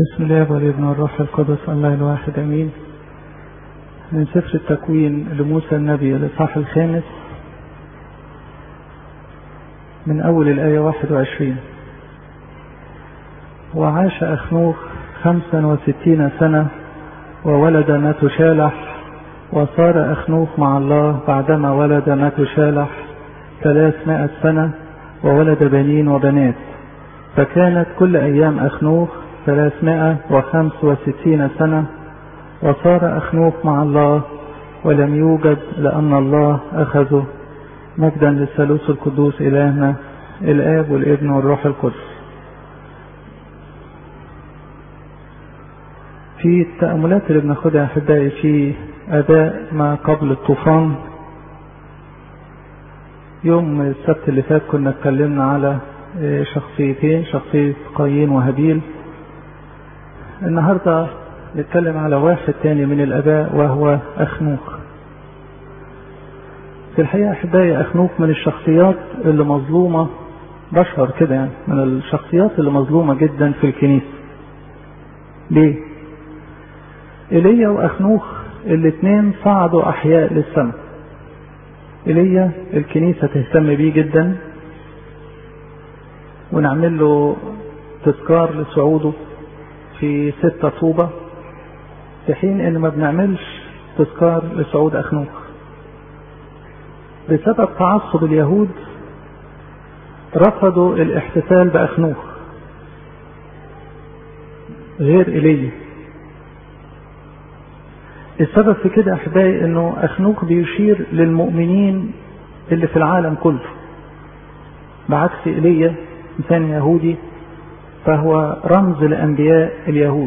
بسم الله والابن والروح القدس الله الواحد امين من سفر التكوين لموسى النبي الاصحاح الخامس من اول الايه 21 وعاش اخنوخ خمسا وستين سنه وولد ماتشالح وصار اخنوخ مع الله بعدما ولد ماتشالح ثلاثمائة سنة وولد بنين وبنات فكانت كل أيام أخنوخ ثلاثمائة وخمس وستين سنة وصار أخنوخ مع الله ولم يوجد لأن الله أخذه مجدا للثالوث القدوس إلهنا الآب والابن والروح القدس في التأملات اللي بناخدها أحبائي في أداء ما قبل الطوفان يوم السبت اللي فات كنا اتكلمنا على شخصيتين شخصية قايين وهابيل النهاردة نتكلم على واحد تاني من الآباء وهو أخنوخ في الحقيقة أحبائي أخنوخ من الشخصيات اللي مظلومة بشر كده يعني من الشخصيات اللي مظلومة جدا في الكنيسة ليه؟ إيليا وأخنوخ الاثنين صعدوا أحياء للسماء إيليا الكنيسة تهتم بيه جدا ونعمل له تذكار لصعوده في ستة طوبة في حين ان ما بنعملش تذكار لصعود اخنوخ بسبب تعصب اليهود رفضوا الاحتفال باخنوخ غير ايليا السبب في كده احبائي انه اخنوخ بيشير للمؤمنين اللي في العالم كله بعكس ايليا انسان يهودي فهو رمز لانبياء اليهود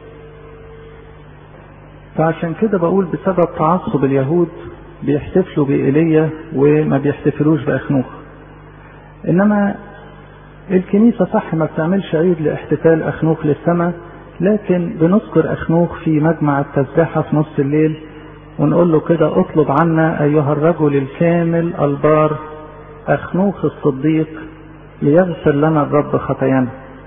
فعشان كده بقول بسبب تعصب اليهود بيحتفلوا بإيليا وما بيحتفلوش بأخنوخ إنما الكنيسة صح ما بتعملش عيد لاحتفال أخنوخ للسماء لكن بنذكر أخنوخ في مجمع التسبحة في نص الليل ونقول له كده اطلب عنا أيها الرجل الكامل البار أخنوخ الصديق ليغفر لنا الرب خطايانا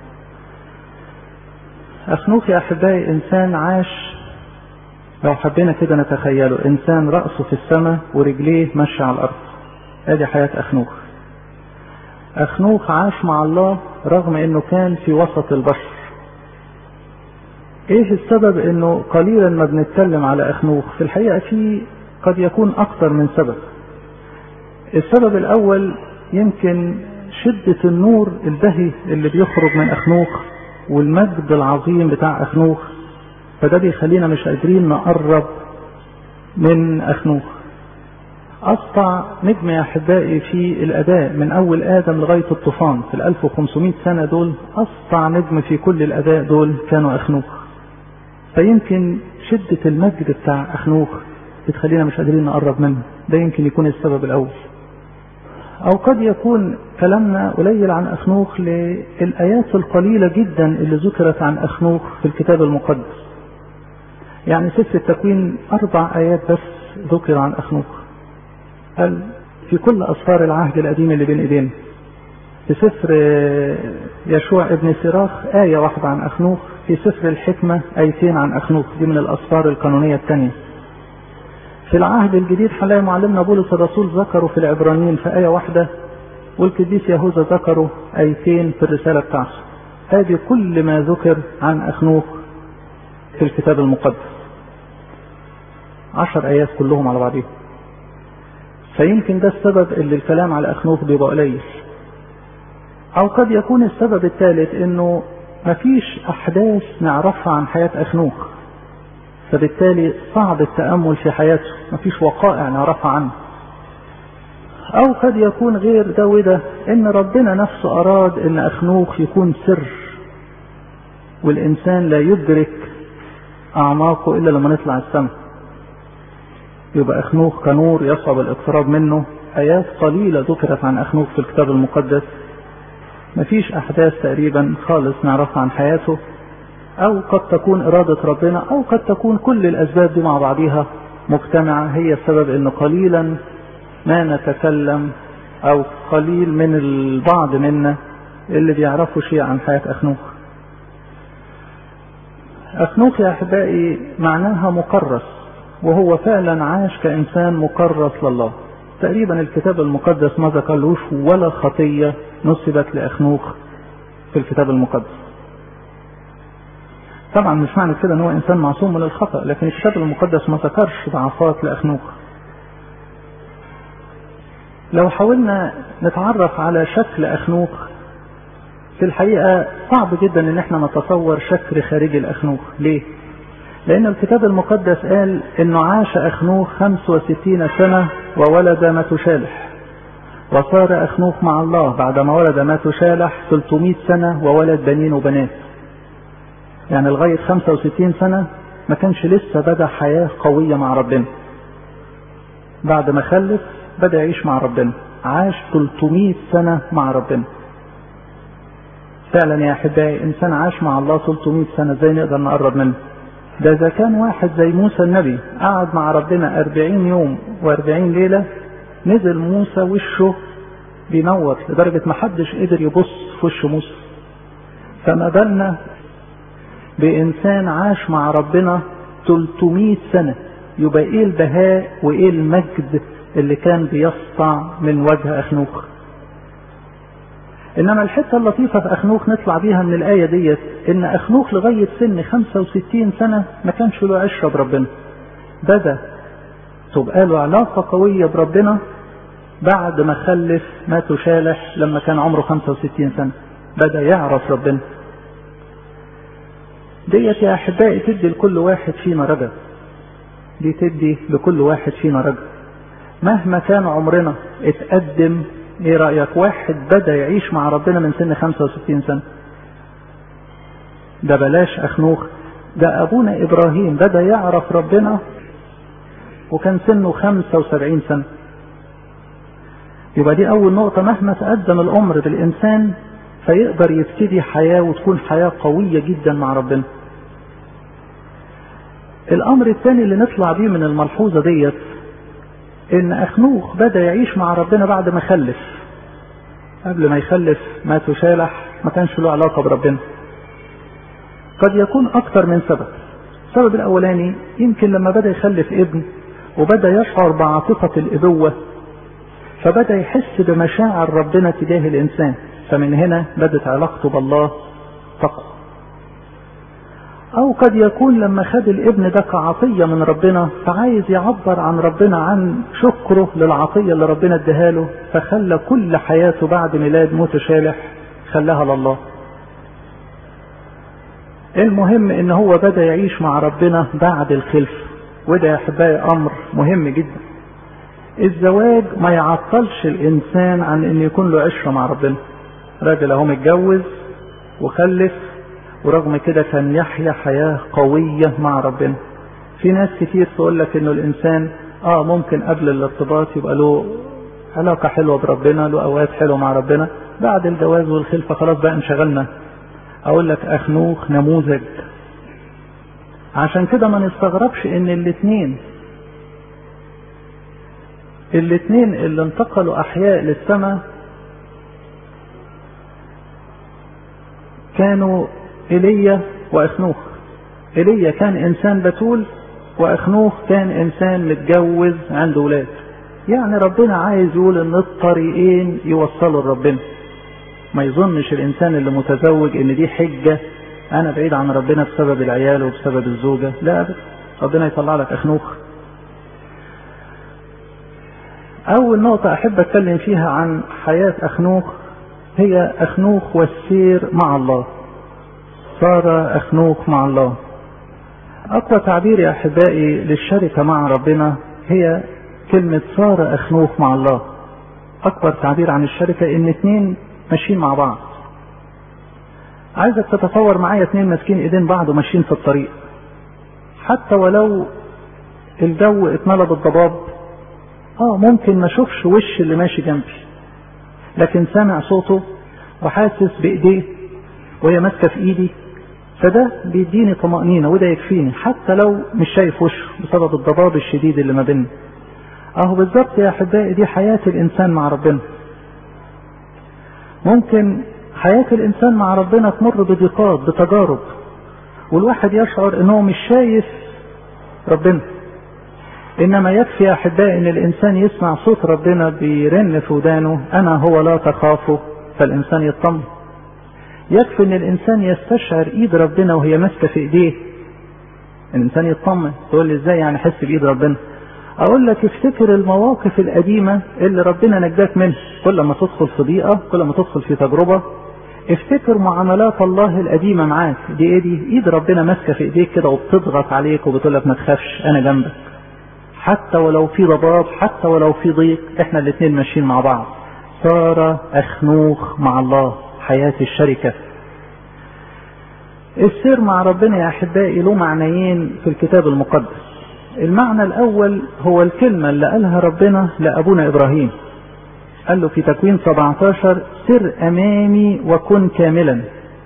أخنوخ يا أحبائي إنسان عاش لو حبينا كده نتخيله إنسان رأسه في السماء ورجليه ماشية على الأرض أدي حياة أخنوخ أخنوخ عاش مع الله رغم إنه كان في وسط البشر إيه السبب إنه قليلا ما بنتكلم على أخنوخ في الحقيقة في قد يكون أكثر من سبب السبب الأول يمكن شدة النور البهي اللي بيخرج من أخنوخ والمجد العظيم بتاع أخنوخ فده بيخلينا مش قادرين نقرب من أخنوخ أسطع نجم يا أحبائي في الأداء من أول آدم لغاية الطوفان في ال 1500 سنة دول أسطع نجم في كل الأداء دول كانوا أخنوخ فيمكن شدة المجد بتاع أخنوخ بتخلينا مش قادرين نقرب منه ده يمكن يكون السبب الأول أو قد يكون كلامنا قليل عن أخنوخ للآيات القليلة جدا اللي ذكرت عن أخنوخ في الكتاب المقدس يعني سفر التكوين أربع آيات بس ذكر عن أخنوخ قال في كل أسفار العهد القديم اللي بين إيدينا في سفر يشوع ابن سراخ آية واحدة عن أخنوخ في سفر الحكمة آيتين عن أخنوخ دي من الأسفار القانونية الثانية في العهد الجديد هنلاقي معلمنا بولس الرسول ذكره في العبرانيين في آية واحدة والقديس يهوذا ذكره آيتين في الرسالة بتاعته. هذه كل ما ذكر عن أخنوخ في الكتاب المقدس. عشر آيات كلهم على بعضهم. فيمكن ده السبب اللي الكلام على أخنوخ بيبقى قليل. أو قد يكون السبب الثالث إنه مفيش أحداث نعرفها عن حياة أخنوخ. فبالتالي صعب التأمل في حياته مفيش وقائع نعرفها عنه أو قد يكون غير ده وده إن ربنا نفسه أراد إن أخنوخ يكون سر والإنسان لا يدرك أعماقه إلا لما نطلع السماء يبقى أخنوخ كنور يصعب الاقتراب منه آيات قليلة ذكرت عن أخنوخ في الكتاب المقدس مفيش أحداث تقريبا خالص نعرفها عن حياته أو قد تكون إرادة ربنا أو قد تكون كل الأسباب دي مع بعضها مجتمعة هي السبب إن قليلا ما نتكلم أو قليل من البعض منا اللي بيعرفوا شيء عن حياة أخنوخ أخنوخ يا أحبائي معناها مكرس وهو فعلا عاش كإنسان مكرس لله تقريبا الكتاب المقدس ما ذكرلوش ولا خطية نسبت لأخنوخ في الكتاب المقدس طبعا مش معنى كده ان هو انسان معصوم من الخطأ لكن الكتاب المقدس ما ذكرش ضعفات لأخنوخ لو حاولنا نتعرف على شكل أخنوخ في الحقيقة صعب جدا ان احنا نتصور شكل خارجي الأخنوخ ليه لأن الكتاب المقدس قال انه عاش أخنوخ 65 سنة وولد متشالح وصار أخنوخ مع الله بعدما ولد متشالح 300 سنة وولد بنين وبنات يعني لغاية 65 سنة ما كانش لسه بدأ حياة قوية مع ربنا بعد ما خلف بدأ يعيش مع ربنا عاش 300 سنة مع ربنا فعلا يا أحبائي إنسان عاش مع الله 300 سنة ازاي نقدر نقرب منه ده إذا كان واحد زي موسى النبي قعد مع ربنا 40 يوم و40 ليلة نزل موسى وشه بينور لدرجة ما حدش قدر يبص في وش موسى فما بالنا بإنسان عاش مع ربنا 300 سنة يبقى إيه البهاء وإيه المجد اللي كان بيسطع من وجه أخنوخ إنما الحتة اللطيفة في أخنوخ نطلع بيها من الآية ديت إن أخنوخ لغاية سن 65 سنة ما كانش له عشرة بربنا بدأ تبقى له علاقة قوية بربنا بعد ما خلف ما تشالح لما كان عمره 65 سنة بدأ يعرف ربنا ديت يا أحبائي تدي لكل واحد فينا رجل دي تدي لكل واحد فينا رجل مهما كان عمرنا اتقدم ايه رأيك واحد بدأ يعيش مع ربنا من سن 65 سنة ده بلاش أخنوخ ده أبونا إبراهيم بدأ يعرف ربنا وكان سنه 75 سنة يبقى دي أول نقطة مهما تقدم الأمر بالإنسان فيقدر يبتدي حياة وتكون حياة قوية جدا مع ربنا الأمر الثاني اللي نطلع بيه من الملحوظة ديت إن أخنوخ بدأ يعيش مع ربنا بعد ما خلف قبل ما يخلف ما تشالح ما كانش له علاقة بربنا قد يكون أكثر من سبب السبب الأولاني يمكن لما بدأ يخلف ابن وبدأ يشعر بعاطفة الأبوة فبدأ يحس بمشاعر ربنا تجاه الإنسان فمن هنا بدت علاقته بالله تقوى أو قد يكون لما خد الابن ده كعطية من ربنا فعايز يعبر عن ربنا عن شكره للعطية اللي ربنا اداها له فخلى كل حياته بعد ميلاد موت شالح خلاها لله المهم ان هو بدأ يعيش مع ربنا بعد الخلف وده يا احبائي امر مهم جدا الزواج ما يعطلش الانسان عن ان يكون له عشرة مع ربنا راجل اهو متجوز وخلف ورغم كده كان يحيا حياة قوية مع ربنا في ناس كتير تقول لك انه الانسان اه ممكن قبل الارتباط يبقى له علاقة حلوة بربنا له اوقات حلوة مع ربنا بعد الجواز والخلفة خلاص بقى انشغلنا اقول لك اخنوخ نموذج عشان كده ما نستغربش ان الاتنين الاتنين اللي انتقلوا احياء للسماء كانوا ايليا واخنوخ ايليا كان انسان بتول واخنوخ كان انسان متجوز عنده ولاد يعني ربنا عايز يقول ان الطريقين يوصلوا لربنا ما يظنش الانسان اللي متزوج ان دي حجه انا بعيد عن ربنا بسبب العيال وبسبب الزوجه لا ابدا ربنا يطلع لك اخنوخ اول نقطه احب اتكلم فيها عن حياه اخنوخ هي اخنوخ والسير مع الله صار اخنوخ مع الله اقوى تعبير يا احبائي للشركه مع ربنا هي كلمه صار اخنوخ مع الله اكبر تعبير عن الشركه ان اتنين ماشيين مع بعض عايزك تتصور معايا اتنين ماسكين ايدين بعض وماشيين في الطريق حتى ولو الجو اتملى بالضباب اه ممكن ما اشوفش وش اللي ماشي جنبي لكن سامع صوته وحاسس بايديه وهي ماسكه في ايدي فده بيديني طمأنينة وده يكفيني حتى لو مش شايف وشه بسبب الضباب الشديد اللي ما بيننا اهو بالظبط يا احبائي دي حياة الانسان مع ربنا ممكن حياة الانسان مع ربنا تمر بضيقات بتجارب والواحد يشعر انه مش شايف ربنا انما يكفي يا احبائي ان الانسان يسمع صوت ربنا بيرن في ودانه انا هو لا تخافوا فالانسان يطمن يكفي ان الانسان يستشعر ايد ربنا وهي ماسكه في ايديه الانسان يطمن تقول لي ازاي يعني احس بايد ربنا اقول لك افتكر المواقف القديمه اللي ربنا نجاك منها كل ما تدخل في ضيقه كل ما تدخل في تجربه افتكر معاملات الله القديمه معاك دي ايه دي ايد ربنا ماسكه في ايديك كده وبتضغط عليك وبتقول لك ما تخافش انا جنبك حتى ولو في ضباب حتى ولو في ضيق احنا الاثنين ماشيين مع بعض صار اخنوخ مع الله حياة الشركة السير مع ربنا يا احبائي له معنيين في الكتاب المقدس المعنى الاول هو الكلمة اللي قالها ربنا لابونا ابراهيم قال له في تكوين 17 سر امامي وكن كاملا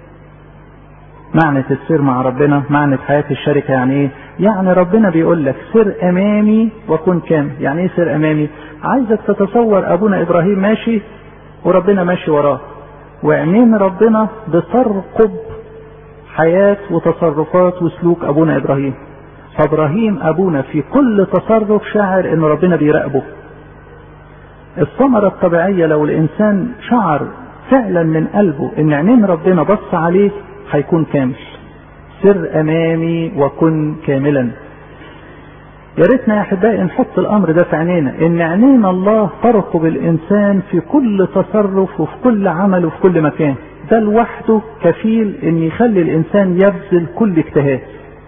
معنى السير مع ربنا معنى حياة الشركة يعني ايه يعني ربنا بيقول لك سر امامي وكن كامل يعني ايه سر امامي عايزك تتصور ابونا ابراهيم ماشي وربنا ماشي وراه وعينين ربنا بترقب حياة وتصرفات وسلوك ابونا ابراهيم فابراهيم ابونا في كل تصرف شاعر ان ربنا بيراقبه الثمرة الطبيعية لو الانسان شعر فعلا من قلبه ان عينين ربنا بص عليه هيكون كامل سر امامي وكن كاملا يا ريتنا يا احبائي نحط الامر ده في عينينا ان عينين الله ترقب الانسان في كل تصرف وفي كل عمل وفي كل مكان ده لوحده كفيل ان يخلي الانسان يبذل كل اجتهاد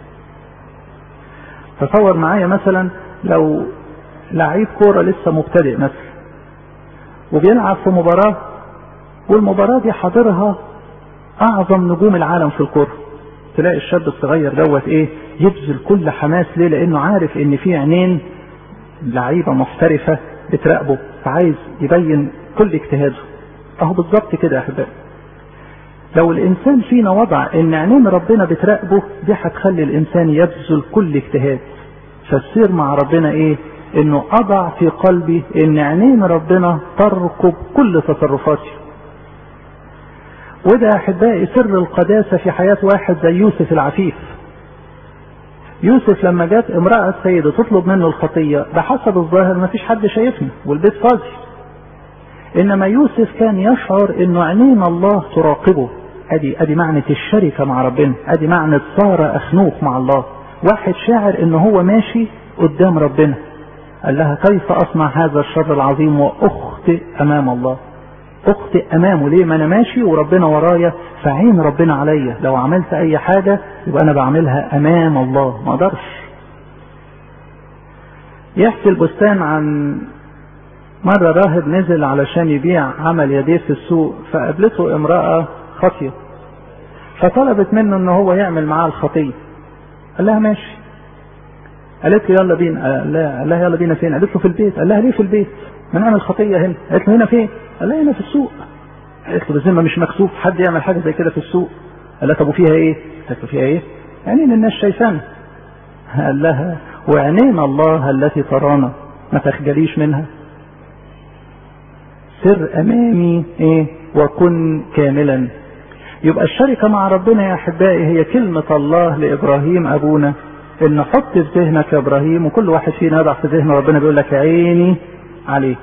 تصور معايا مثلا لو لعيب كوره لسه مبتدئ مثلا وبيلعب في مباراه والمباراه دي حاضرها اعظم نجوم العالم في الكوره تلاقي الشاب الصغير دوت ايه يبذل كل حماس ليه لانه عارف ان في عينين لعيبه محترفه بتراقبه فعايز يبين كل اجتهاده اهو بالظبط كده يا احبائي لو الانسان فينا وضع ان عينين ربنا بتراقبه دي هتخلي الانسان يبذل كل اجتهاد فالسير مع ربنا ايه انه اضع في قلبي ان عينين ربنا ترقب كل تصرفاتي وده يا احبائي سر القداسه في حياه واحد زي يوسف العفيف يوسف لما جت امرأة سيدة تطلب منه الخطية بحسب الظاهر ما فيش حد شايفني والبيت فاضي انما يوسف كان يشعر انه عينين الله تراقبه ادي ادي معنى الشركة مع ربنا ادي معنى صار اخنوخ مع الله واحد شاعر انه هو ماشي قدام ربنا قال لها كيف اصنع هذا الشر العظيم واخطئ امام الله اخطئ امامه ليه ما انا ماشي وربنا ورايا فعين ربنا عليا لو عملت اي حاجة يبقى انا بعملها امام الله ما اقدرش يحكي البستان عن مرة راهب نزل علشان يبيع عمل يديه في السوق فقابلته امرأة خاطية فطلبت منه ان هو يعمل معاها الخطية قال لها ماشي قالت له يلا بينا قال لها يلا بينا فين قالت له في البيت قال لها ليه في البيت ما نعمل خطية هنا قالت له هنا فين قال لها هنا في السوق قالت له بالذمة مش مكسوف حد يعمل حاجة زي كده في السوق قال لها طب وفيها ايه قالت له فيها ايه عينين الناس شايفانا قال لها وعينين الله التي ترانا ما تخجليش منها سر امامي ايه وكن كاملا يبقى الشركة مع ربنا يا احبائي هي كلمة الله لابراهيم ابونا ان حط في ذهنك يا ابراهيم وكل واحد فينا يضع في ذهنه ربنا بيقول لك عيني عليك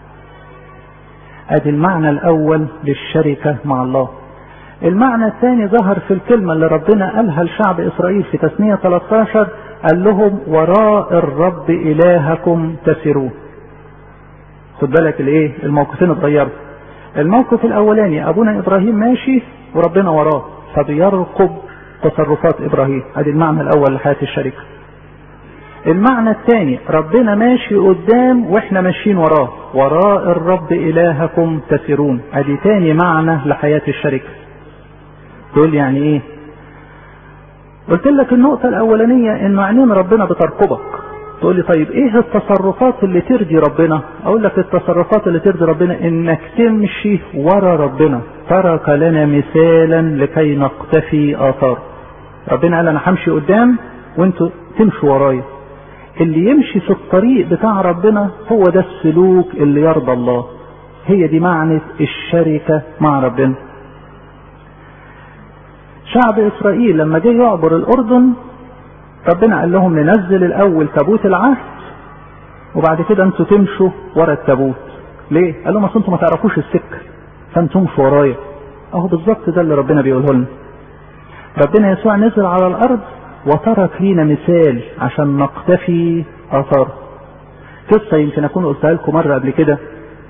ادي المعنى الاول للشركة مع الله المعنى الثاني ظهر في الكلمة اللي ربنا قالها لشعب اسرائيل في تثنية 13 قال لهم وراء الرب الهكم تسيرون خد بالك الايه الموقفين اتغيروا الموقف الاولاني ابونا ابراهيم ماشي وربنا وراه فبيرقب تصرفات ابراهيم ادي المعنى الاول لحياه الشركه المعنى الثاني ربنا ماشي قدام واحنا ماشيين وراه وراء الرب الهكم تسيرون ادي تاني معنى لحياه الشركه تقول يعني ايه قلت لك النقطه الاولانيه انه عينين ربنا بترقبك تقول لي طيب ايه التصرفات اللي ترضي ربنا اقول لك التصرفات اللي ترضي ربنا انك تمشي ورا ربنا ترك لنا مثالا لكي نقتفي اثار ربنا قال انا همشي قدام وانتوا تمشوا ورايا اللي يمشي في الطريق بتاع ربنا هو ده السلوك اللي يرضى الله هي دي معنى الشركة مع ربنا شعب اسرائيل لما جه يعبر الاردن ربنا قال لهم ننزل الاول تابوت العهد وبعد كده انتوا تمشوا ورا التابوت ليه؟ قال لهم اصل انتوا ما تعرفوش السكه فانتم مش ورايا اهو بالظبط ده اللي ربنا بيقوله لنا ربنا يسوع نزل على الارض وترك لينا مثال عشان نقتفي اثاره قصه يمكن اكون قلتها لكم مره قبل كده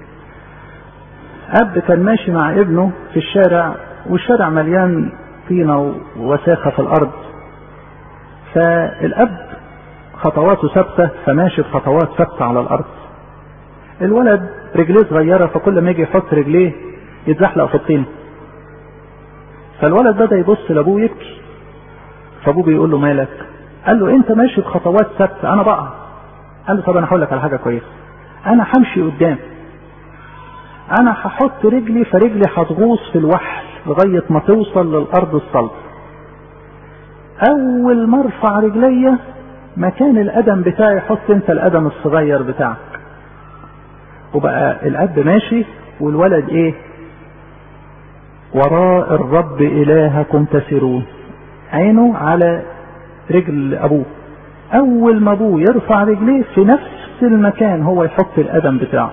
اب كان ماشي مع ابنه في الشارع والشارع مليان طينه ووساخه في الارض فالاب خطواته ثابته فماشي بخطوات ثابته على الارض الولد رجليه صغيره فكل ما يجي يحط رجليه يتزحلق في الطين فالولد بدا يبص لابوه يبكي فابوه بيقول له مالك قال له انت ماشي بخطوات ثابته انا بقى قال له طب انا هقول لك على حاجه كويسه انا همشي قدام انا هحط رجلي فرجلي هتغوص في الوحل لغايه ما توصل للارض الصلبه اول ما ارفع رجليا مكان القدم بتاعي حط انت القدم الصغير بتاعك وبقى الاب ماشي والولد ايه وراء الرب الهكم تسيرون عينه على رجل ابوه اول ما ابوه يرفع رجليه في نفس المكان هو يحط القدم بتاعه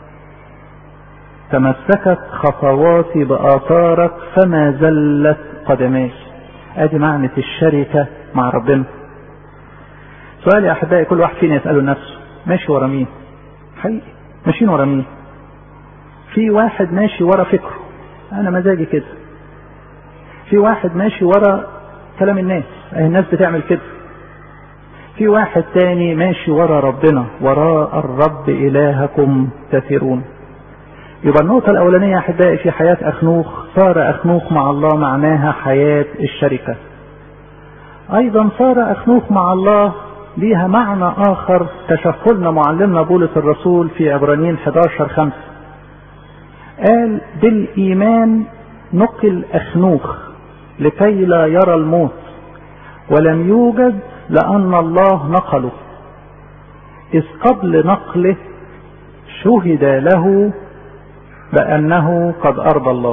تمسكت خطواتي باثارك فما زلت قدماي ادي معنى الشركه مع ربنا سؤال يا احبائي كل واحد فينا يساله نفسه ماشي ورا مين حقيقي ماشيين ورا مين في واحد ماشي ورا فكره انا مزاجي كده في واحد ماشي ورا كلام الناس اهي الناس بتعمل كده في واحد تاني ماشي ورا ربنا وراء الرب الهكم تثيرون يبقى النقطة الأولانية يا أحبائي في حياة أخنوخ صار أخنوخ مع الله معناها حياة الشركة أيضا صار أخنوخ مع الله ليها معنى آخر تشكلنا معلمنا بولس الرسول في عبرانيين 11 5 قال بالإيمان نقل أخنوخ لكي لا يرى الموت ولم يوجد لأن الله نقله إذ قبل نقله شهد له بأنه قد أرضى الله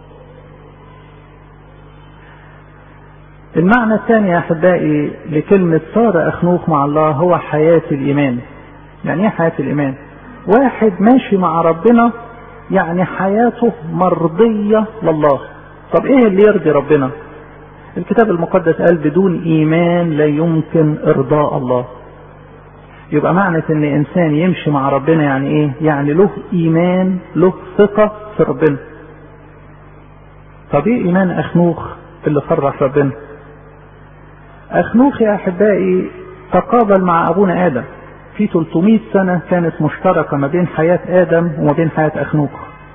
المعنى الثاني يا أحبائي لكلمة صار أخنوخ مع الله هو حياة الإيمان يعني إيه حياة الإيمان واحد ماشي مع ربنا يعني حياته مرضية لله طب إيه اللي يرضي ربنا الكتاب المقدس قال بدون إيمان لا يمكن إرضاء الله يبقى معنى ان انسان يمشي مع ربنا يعني ايه يعني له ايمان له ثقة في ربنا طب ايه ايمان اخنوخ اللي فرح ربنا اخنوخ يا احبائي تقابل مع ابونا ادم في 300 سنة كانت مشتركة ما بين حياة ادم وما بين حياة اخنوخ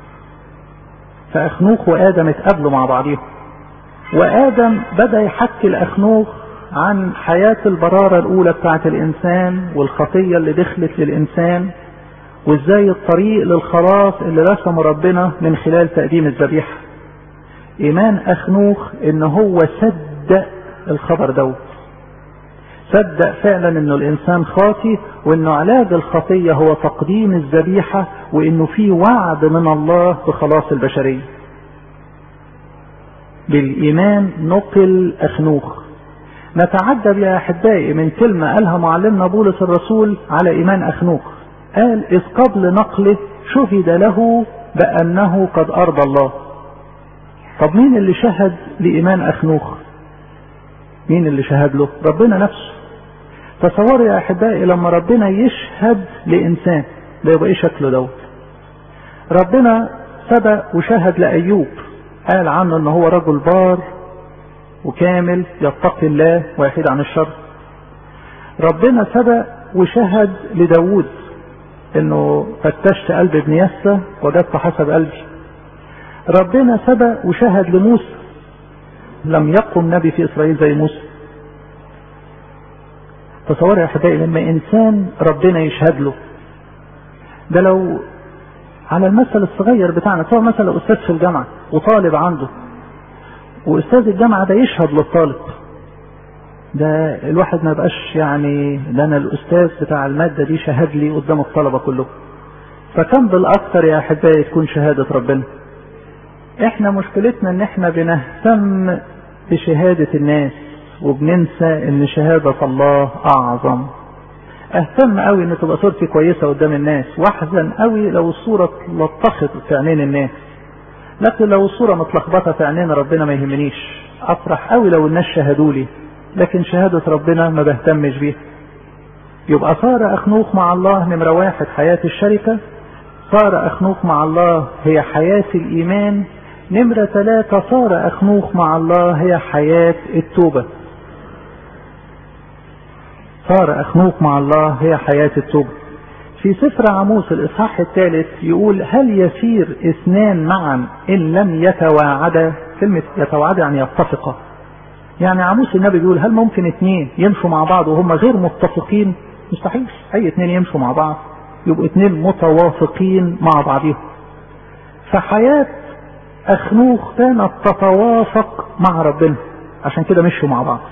فاخنوخ وادم اتقابلوا مع بعضهم وادم بدا يحكي لاخنوخ عن حياة البرارة الأولى بتاعت الإنسان والخطية اللي دخلت للإنسان وإزاي الطريق للخلاص اللي رسمه ربنا من خلال تقديم الذبيحة. إيمان أخنوخ إن هو صدق الخبر دوت. صدق فعلا إنه الإنسان خاطي وإنه علاج الخطية هو تقديم الذبيحة وإنه في وعد من الله بخلاص البشرية. بالإيمان نقل أخنوخ نتعجب يا احبائي من كلمة قالها معلمنا بولس الرسول على ايمان اخنوخ قال اذ قبل نقله شهد له بانه قد ارضى الله طب مين اللي شهد لايمان اخنوخ مين اللي شهد له ربنا نفسه تصوروا يا احبائي لما ربنا يشهد لانسان ده يبقى ايه شكله دوت ربنا سبق وشهد لايوب قال عنه ان هو رجل بار وكامل يتقي الله ويحيد عن الشر ربنا سبق وشهد لداود انه فتشت قلب ابن يسى وجدت حسب قلبي ربنا سبق وشهد لموسى لم يقم نبي في اسرائيل زي موسى تصور يا احبائي لما انسان ربنا يشهد له ده لو على المثل الصغير بتاعنا تصور مثلا استاذ في الجامعه وطالب عنده واستاذ الجامعه ده يشهد للطالب ده الواحد ما بقاش يعني ده انا الاستاذ بتاع الماده دي شهد لي قدام الطلبه كلهم فكم بالاكثر يا احبائي تكون شهاده ربنا احنا مشكلتنا ان احنا بنهتم بشهادة الناس وبننسى ان شهادة الله اعظم اهتم قوي ان تبقى صورتي كويسة قدام الناس واحزن قوي لو الصورة لطخت في عينين الناس لكن لو الصورة متلخبطة في عينين ربنا ما يهمنيش افرح قوي لو الناس شهدوا لي لكن شهادة ربنا ما بهتمش بيها يبقى صار اخنوخ مع الله نمرة واحد حياة الشركة صار اخنوخ مع الله هي حياة الايمان نمرة ثلاثة صار اخنوخ مع الله هي حياة التوبة صار اخنوخ مع الله هي حياة التوبة في سفر عموس الاصحاح الثالث يقول هل يسير اثنان معا ان لم يتواعدا كلمة يتواعدا يعني يتفقا يعني عموس النبي بيقول هل ممكن اثنين يمشوا مع بعض وهم غير متفقين مستحيل اي اثنين يمشوا مع بعض يبقوا اثنين متوافقين مع بعضهم فحياة اخنوخ كانت تتوافق مع ربنا عشان كده مشوا مع بعض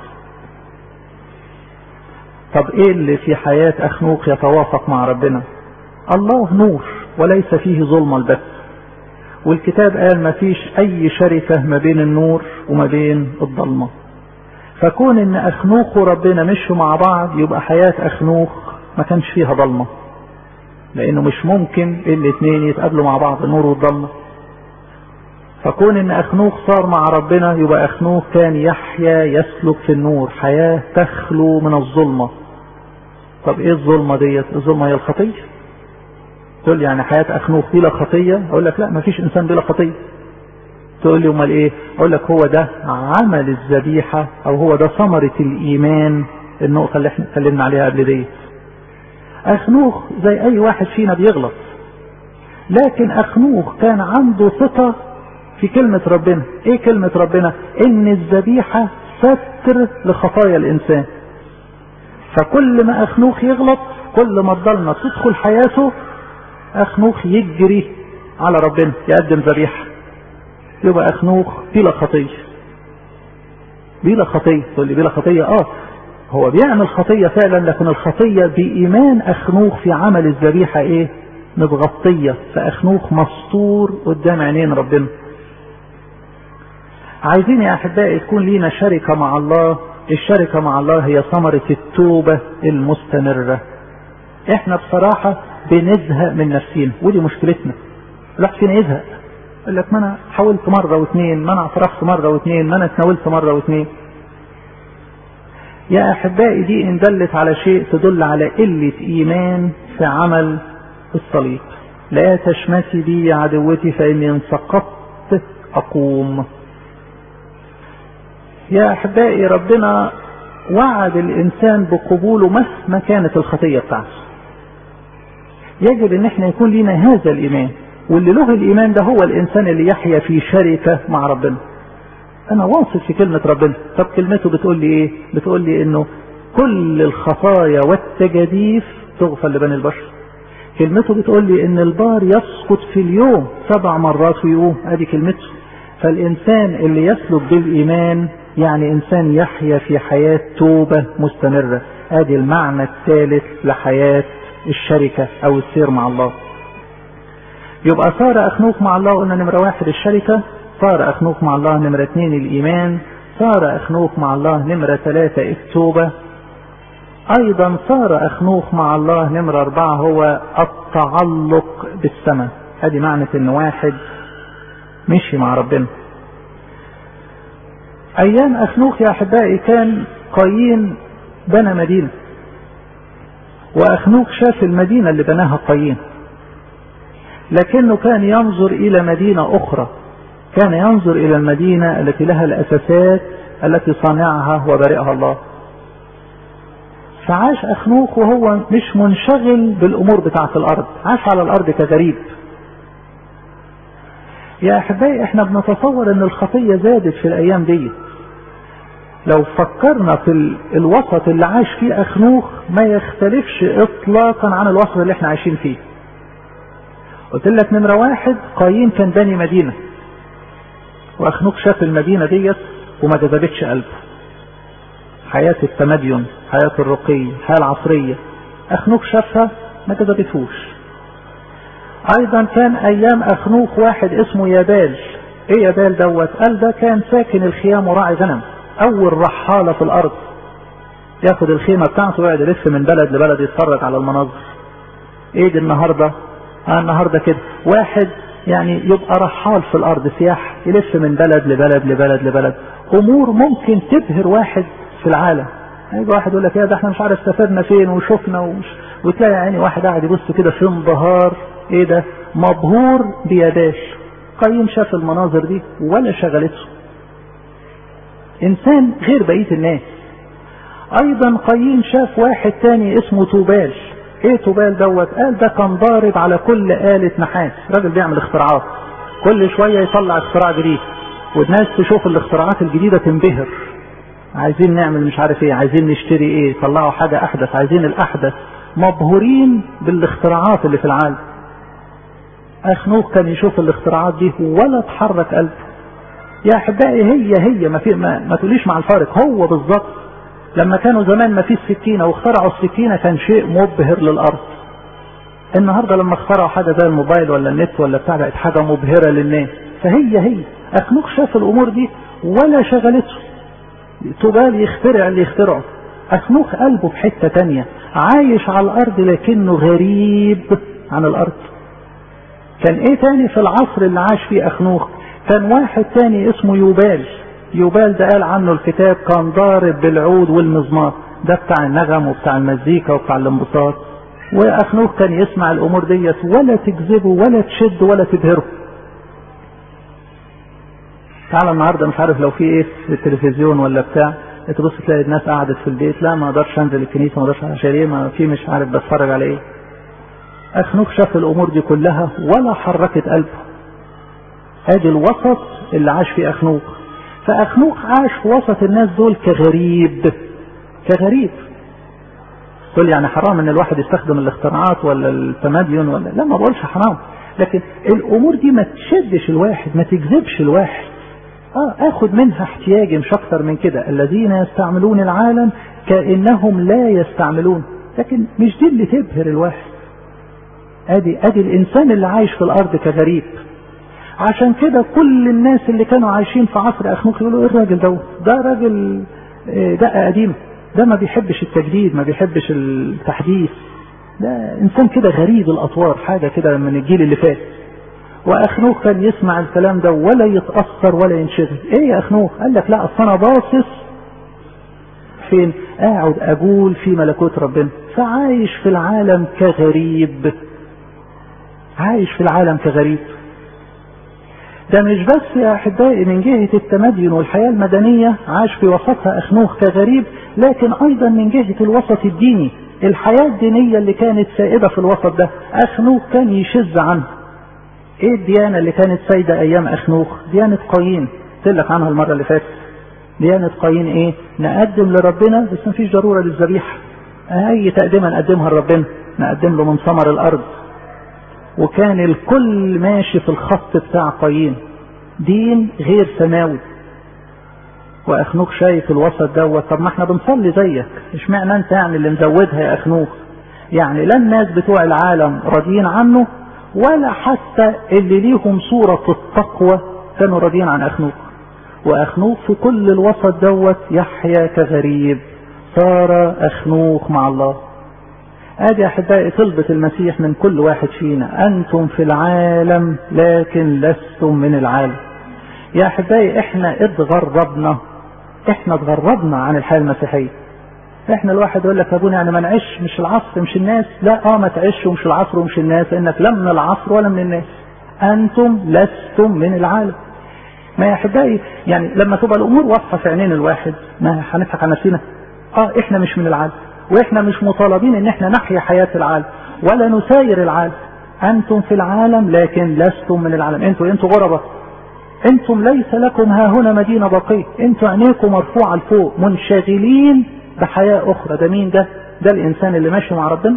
طب ايه اللي في حياة اخنوخ يتوافق مع ربنا الله نور وليس فيه ظلم البت والكتاب قال ما فيش اي شركة ما بين النور وما بين الظلمة فكون ان اخنوخ وربنا مشوا مع بعض يبقى حياة اخنوخ ما كانش فيها ضلمة لانه مش ممكن الاثنين يتقابلوا مع بعض النور والضلمة فكون ان اخنوخ صار مع ربنا يبقى اخنوخ كان يحيا يسلك في النور حياة تخلو من الظلمة طب ايه الظلمة ديت الظلمة هي الخطية تقول لي يعني حياة اخنوخ بلا خطية اقول لك لا ما فيش انسان بلا خطية تقول لي امال ايه اقول لك هو ده عمل الذبيحة او هو ده ثمرة الايمان النقطة اللي احنا اتكلمنا عليها قبل دي اخنوخ زي اي واحد فينا بيغلط لكن اخنوخ كان عنده ثقة في كلمة ربنا ايه كلمة ربنا ان الذبيحة ستر لخطايا الانسان فكل ما اخنوخ يغلط كل ما الضلمة تدخل حياته اخنوخ يجري على ربنا يقدم ذبيحة يبقى اخنوخ بلا خطية بلا خطية تقول لي بلا خطية اه هو بيعمل خطية فعلا لكن الخطية بإيمان أخنوخ في عمل الذبيحة إيه؟ متغطية فأخنوخ مستور قدام عينين ربنا. عايزين يا أحبائي تكون لينا شركة مع الله، الشركة مع الله هي ثمرة التوبة المستمرة. إحنا بصراحة بنزهق من نفسينا ودي مشكلتنا. الواحد فينا يزهق. يقول لك ما أنا حاولت مرة واثنين، ما أنا اعترفت مرة واثنين، ما أنا اتناولت مرة واثنين. يا احبائي دي ان دلت على شيء تدل على قلة ايمان في عمل الصليب لا تشمتي بي يا عدوتي فاني ان سقطت اقوم يا احبائي ربنا وعد الانسان بقبوله مهما كانت الخطيه بتاعته يجب ان احنا يكون لنا هذا الايمان واللي له الايمان ده هو الانسان اللي يحيا في شركه مع ربنا انا واثق في كلمة ربنا طب كلمته بتقول لي ايه بتقول لي انه كل الخطايا والتجاديف تغفر لبني البشر كلمته بتقول لي ان البار يسقط في اليوم سبع مرات ويقوم ادي كلمته فالانسان اللي يسلك بالايمان يعني انسان يحيا في حياة توبة مستمرة ادي المعنى الثالث لحياة الشركة او السير مع الله يبقى صار اخنوك مع الله قلنا نمرة واحد الشركة صار أخنوك مع الله نمرة اثنين الإيمان صار أخنوك مع الله نمرة ثلاثة التوبة أيضا صار أخنوك مع الله نمرة أربعة هو التعلق بالسماء هذه معنى إن واحد مشي مع ربنا أيام أخنوك يا أحبائي كان قايين بنى مدينة وأخنوك شاف المدينة اللي بناها قايين لكنه كان ينظر إلى مدينة أخرى كان ينظر إلى المدينة التي لها الأساسات التي صانعها وبارئها الله فعاش أخنوخ وهو مش منشغل بالأمور بتاعة الأرض عاش على الأرض كغريب يا أحبائي احنا بنتصور ان الخطية زادت في الأيام دي لو فكرنا في الوسط اللي عاش فيه أخنوخ ما يختلفش إطلاقا عن الوسط اللي احنا عايشين فيه قلت لك نمرة واحد قايين كان بني مدينة واخنوك شاف المدينة ديت وما جذبتش قلبه حياة التمدين حياة الرقي الحياة العصرية اخنوك شافها ما جذبتهوش ايضا كان ايام اخنوك واحد اسمه يابال ايه يا بال دوت قال ده كان ساكن الخيام وراعي غنم اول رحالة في الارض ياخد الخيمة بتاعته ويقعد يلف من بلد لبلد يتفرج على المناظر ايه دي النهاردة آه النهاردة كده واحد يعني يبقى رحال في الارض سياح يلف من بلد لبلد لبلد لبلد امور ممكن تبهر واحد في العالم هيجي واحد يقول لك يا ده احنا مش عارف سافرنا فين وشفنا وش وتلاقي يعني واحد قاعد يبص كده في انبهار ايه ده مبهور بيداش قايم شاف المناظر دي ولا شغلته انسان غير بقيه الناس ايضا قايين شاف واحد تاني اسمه توبال ايه توبال دوت قال ده كان ضارب على كل آلة نحاس راجل بيعمل اختراعات كل شوية يطلع اختراع جديد والناس تشوف الاختراعات الجديدة تنبهر عايزين نعمل مش عارف ايه عايزين نشتري ايه طلعوا حاجة احدث عايزين الاحدث مبهورين بالاختراعات اللي في العالم اخنوخ كان يشوف الاختراعات دي ولا تحرك قلبه يا احبائي هي هي ما, في ما, ما تقوليش مع الفارق هو بالظبط لما كانوا زمان ما فيش سكينة واخترعوا السكينة كان شيء مبهر للأرض النهاردة لما اخترعوا حاجة زي الموبايل ولا النت ولا بتاع بقت حاجة مبهرة للناس فهي هي أخنوخ شاف الأمور دي ولا شغلته تبال يخترع اللي يخترعه أخنوخ قلبه في حتة تانية عايش على الأرض لكنه غريب عن الأرض كان ايه تاني في العصر اللي عاش فيه أخنوخ كان واحد تاني اسمه يوبال يوبال ده قال عنه الكتاب كان ضارب بالعود والمزمار ده بتاع النغم وبتاع المزيكا وبتاع الانبساط واخنوخ كان يسمع الامور ديت ولا تجذبه ولا تشد ولا تبهره تعالى النهارده مش عارف لو في ايه في التلفزيون ولا بتاع تبص تلاقي الناس قعدت في البيت لا ما اقدرش انزل الكنيسه ما اقدرش عشان ايه ما في مش عارف بتفرج على ايه اخنوخ شاف الامور دي كلها ولا حركت قلبه ادي الوسط اللي عاش فيه اخنوخ فأخنوخ عاش في وسط الناس دول كغريب كغريب تقول يعني حرام ان الواحد يستخدم الاختراعات ولا التمدين ولا لا ما بقولش حرام لكن الامور دي ما تشدش الواحد ما تجذبش الواحد اه اخد منها احتياجي مش اكتر من كده الذين يستعملون العالم كانهم لا يستعملون لكن مش دي اللي تبهر الواحد ادي ادي الانسان اللي عايش في الارض كغريب عشان كده كل الناس اللي كانوا عايشين في عصر اخنوخ يقولوا ايه الراجل ده ده راجل دقه قديمه ده ما بيحبش التجديد ما بيحبش التحديث ده انسان كده غريب الاطوار حاجه كده من الجيل اللي فات واخنوخ كان يسمع الكلام ده ولا يتاثر ولا ينشغل ايه يا اخنوخ قال لك لا اصل انا باصص فين قاعد اقول في ملكوت ربنا فعايش في العالم كغريب عايش في العالم كغريب ده مش بس يا احبائي من جهه التمدن والحياه المدنيه عاش في وسطها اخنوخ كغريب لكن ايضا من جهه الوسط الديني الحياه الدينيه اللي كانت سائده في الوسط ده اخنوخ كان يشذ عنها ايه الديانه اللي كانت سايده ايام اخنوخ ديانه قايين قلت لك عنها المره اللي فاتت ديانه قايين ايه نقدم لربنا بس مفيش ضروره للذبيحه اي تقدمه نقدمها لربنا نقدم له من ثمر الارض وكان الكل ماشي في الخط بتاع قايين دين غير سماوي واخنوخ شايف الوسط دوت طب ما احنا بنصلي زيك اشمعنى انت يعني اللي مزودها يا اخنوخ يعني لا الناس بتوع العالم راضيين عنه ولا حتى اللي ليهم صورة التقوى كانوا راضيين عن اخنوخ واخنوخ في كل الوسط دوت يحيا كغريب صار اخنوخ مع الله ادي احبائي طلبة المسيح من كل واحد فينا انتم في العالم لكن لستم من العالم يا احبائي احنا اتغربنا احنا اتغربنا عن الحياة المسيحية احنا الواحد يقول لك يا ابونا يعني ما نعيش مش العصر مش الناس لا اه ما تعيش ومش العصر ومش الناس انك لا من العصر ولا من الناس انتم لستم من العالم ما يا احبائي يعني لما تبقى الامور واضحه في عينين الواحد ما هنضحك على نفسنا اه احنا مش من العالم واحنا مش مطالبين ان احنا نحيا حياة العالم ولا نساير العالم انتم في العالم لكن لستم من العالم انتم انتم غربة انتم ليس لكم ها هنا مدينة بقية انتم عينيكم مرفوعة لفوق منشغلين بحياة اخرى ده مين ده ده الانسان اللي ماشي مع ربنا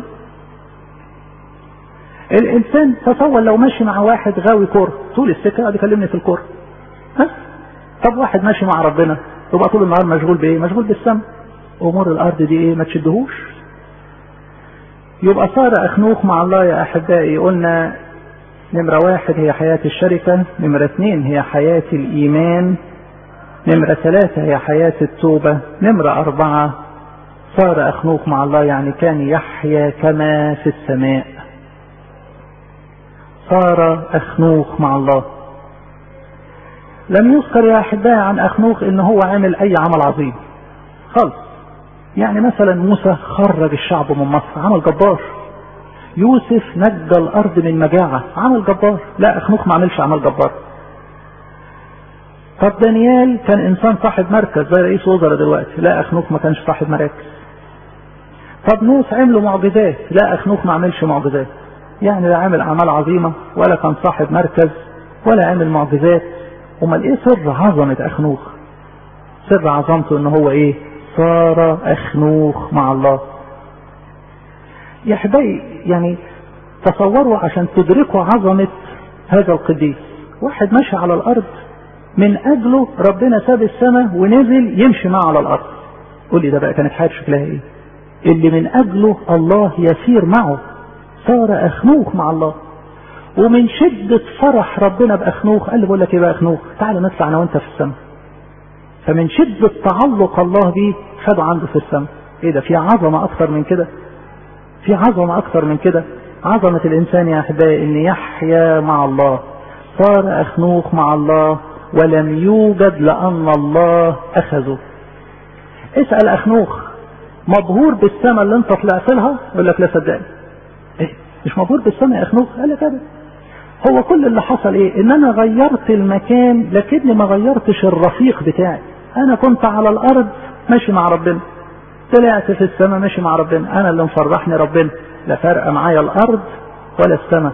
الانسان تصور لو ماشي مع واحد غاوي كورة طول السكة قاعد يكلمني في الكورة ها طب واحد ماشي مع ربنا يبقى طول النهار مشغول بايه مشغول بالسماء امور الارض دي ايه ما تشدهوش يبقى صار اخنوخ مع الله يا احبائي قلنا نمرة واحد هي حياة الشركة نمرة اثنين هي حياة الإيمان نمرة ثلاثة هي حياة التوبة نمرة أربعة صار أخنوق مع الله يعني كان يحيا كما في السماء صار أخنوق مع الله لم يذكر يا أحبائي عن أخنوق إن هو عمل أي عمل عظيم خالص يعني مثلا موسى خرج الشعب من مصر عمل جبار يوسف نجى الأرض من مجاعة عمل جبار لا أخنوق ما عملش عمل جبار طب دانيال كان إنسان صاحب مركز زي رئيس وزراء دلوقتي لا أخنوق ما كانش صاحب مراكز طب موسى عملوا معجزات لا أخنوق ما عملش معجزات يعني لا عمل أعمال عظيمة ولا كان صاحب مركز ولا عمل معجزات امال ايه سر عظمة اخنوخ سر عظمته ان هو ايه صار اخنوخ مع الله يا احبائي يعني تصوروا عشان تدركوا عظمة هذا القديس واحد ماشي على الارض من اجله ربنا ساب السماء ونزل يمشي معه على الارض قول لي ده بقى كانت حياته شكلها ايه اللي من اجله الله يسير معه صار اخنوخ مع الله ومن شدة فرح ربنا بأخنوخ قال له بقول لك ايه بقى أخنوخ تعالى نطلع أنا وأنت في السماء فمن شدة تعلق الله بيه خده عنده في السماء ايه ده في عظمة أكتر من كده في عظمة أكتر من كده عظمة الإنسان يا أحبائي إن يحيا مع الله صار أخنوخ مع الله ولم يوجد لأن الله أخذه اسأل أخنوخ مبهور بالسماء اللي انت طلعت لها يقول لك لا صدقني ايه مش مبهور بالسماء يا أخنوخ قال لك كده هو كل اللي حصل ايه ان انا غيرت المكان لكني ما غيرتش الرفيق بتاعي انا كنت على الارض ماشي مع ربنا طلعت في السماء ماشي مع ربنا انا اللي مفرحني ربنا لا فرق معايا الارض ولا السماء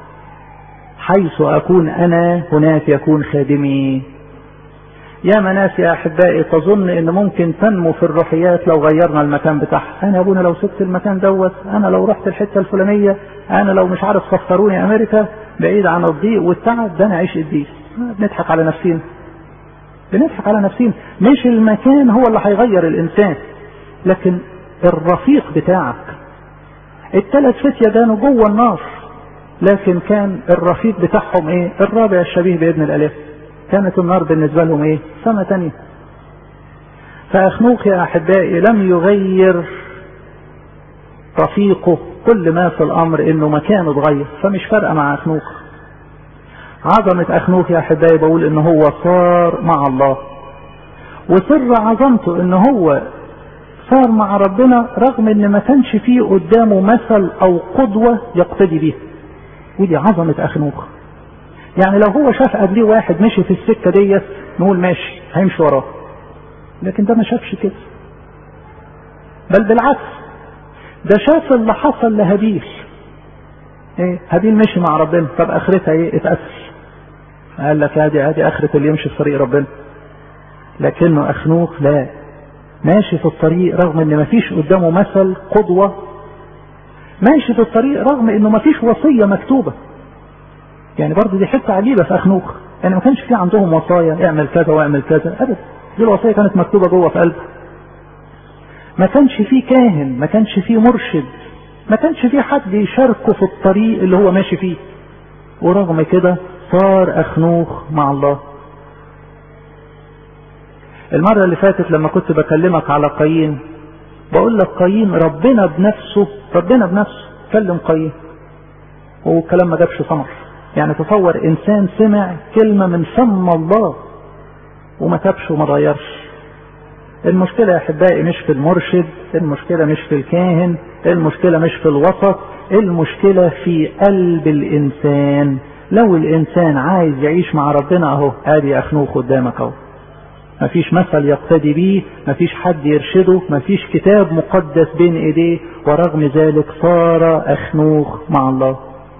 حيث اكون انا هناك يكون خادمي يا ناس يا احبائي تظن ان ممكن تنمو في الروحيات لو غيرنا المكان بتاعها انا يا ابونا لو سبت المكان دوت انا لو رحت الحته الفلانيه انا لو مش عارف سفروني امريكا بعيد عن الضيق والتعب ده انا عيش قديس بنضحك على نفسينا بنضحك على نفسينا مش المكان هو اللي هيغير الانسان لكن الرفيق بتاعك الثلاث فتية كانوا جوه النار لكن كان الرفيق بتاعهم ايه الرابع الشبيه بابن الاله كانت النار بالنسبة لهم ايه سنة تانية فاخنوخ يا احبائي لم يغير رفيقه كل ما في الامر انه مكانه اتغير فمش فارقه مع اخنوخ عظمة اخنوخ يا احبائي بقول ان هو صار مع الله وسر عظمته ان هو صار مع ربنا رغم ان ما كانش فيه قدامه مثل او قدوة يقتدي بيها ودي عظمة اخنوخ يعني لو هو شاف قبليه واحد مشي في السكة ديت نقول ماشي هيمشي وراه لكن ده ما شافش كده بل بالعكس ده شاف اللي حصل لهابيل ايه هابيل مشي مع ربنا طب اخرتها ايه اتقتل قال لك ادي ادي اخرة اللي يمشي في طريق ربنا لكنه اخنوخ لا ماشي في الطريق رغم ان مفيش قدامه مثل قدوة ماشي في الطريق رغم انه مفيش وصية مكتوبة يعني برضه دي حته عجيبه في اخنوخ يعني ما كانش في عندهم وصايا اعمل كذا واعمل كذا ابدا دي الوصيه كانت مكتوبه جوه في قلبه ما كانش في كاهن ما كانش في مرشد ما كانش في حد يشاركه في الطريق اللي هو ماشي فيه ورغم كده صار اخنوخ مع الله المرة اللي فاتت لما كنت بكلمك على قايين بقول لك قايين ربنا بنفسه ربنا بنفسه كلم قايين والكلام ما جابش ثمر يعني تصور انسان سمع كلمة من فم الله وما تابش وما غيرش المشكلة يا احبائي مش في المرشد المشكلة مش في الكاهن المشكلة مش في الوسط المشكلة في قلب الانسان لو الانسان عايز يعيش مع ربنا اهو ادي اخنوخ قدامك اهو مفيش مثل يقتدي بيه مفيش حد يرشده مفيش كتاب مقدس بين ايديه ورغم ذلك صار اخنوخ مع الله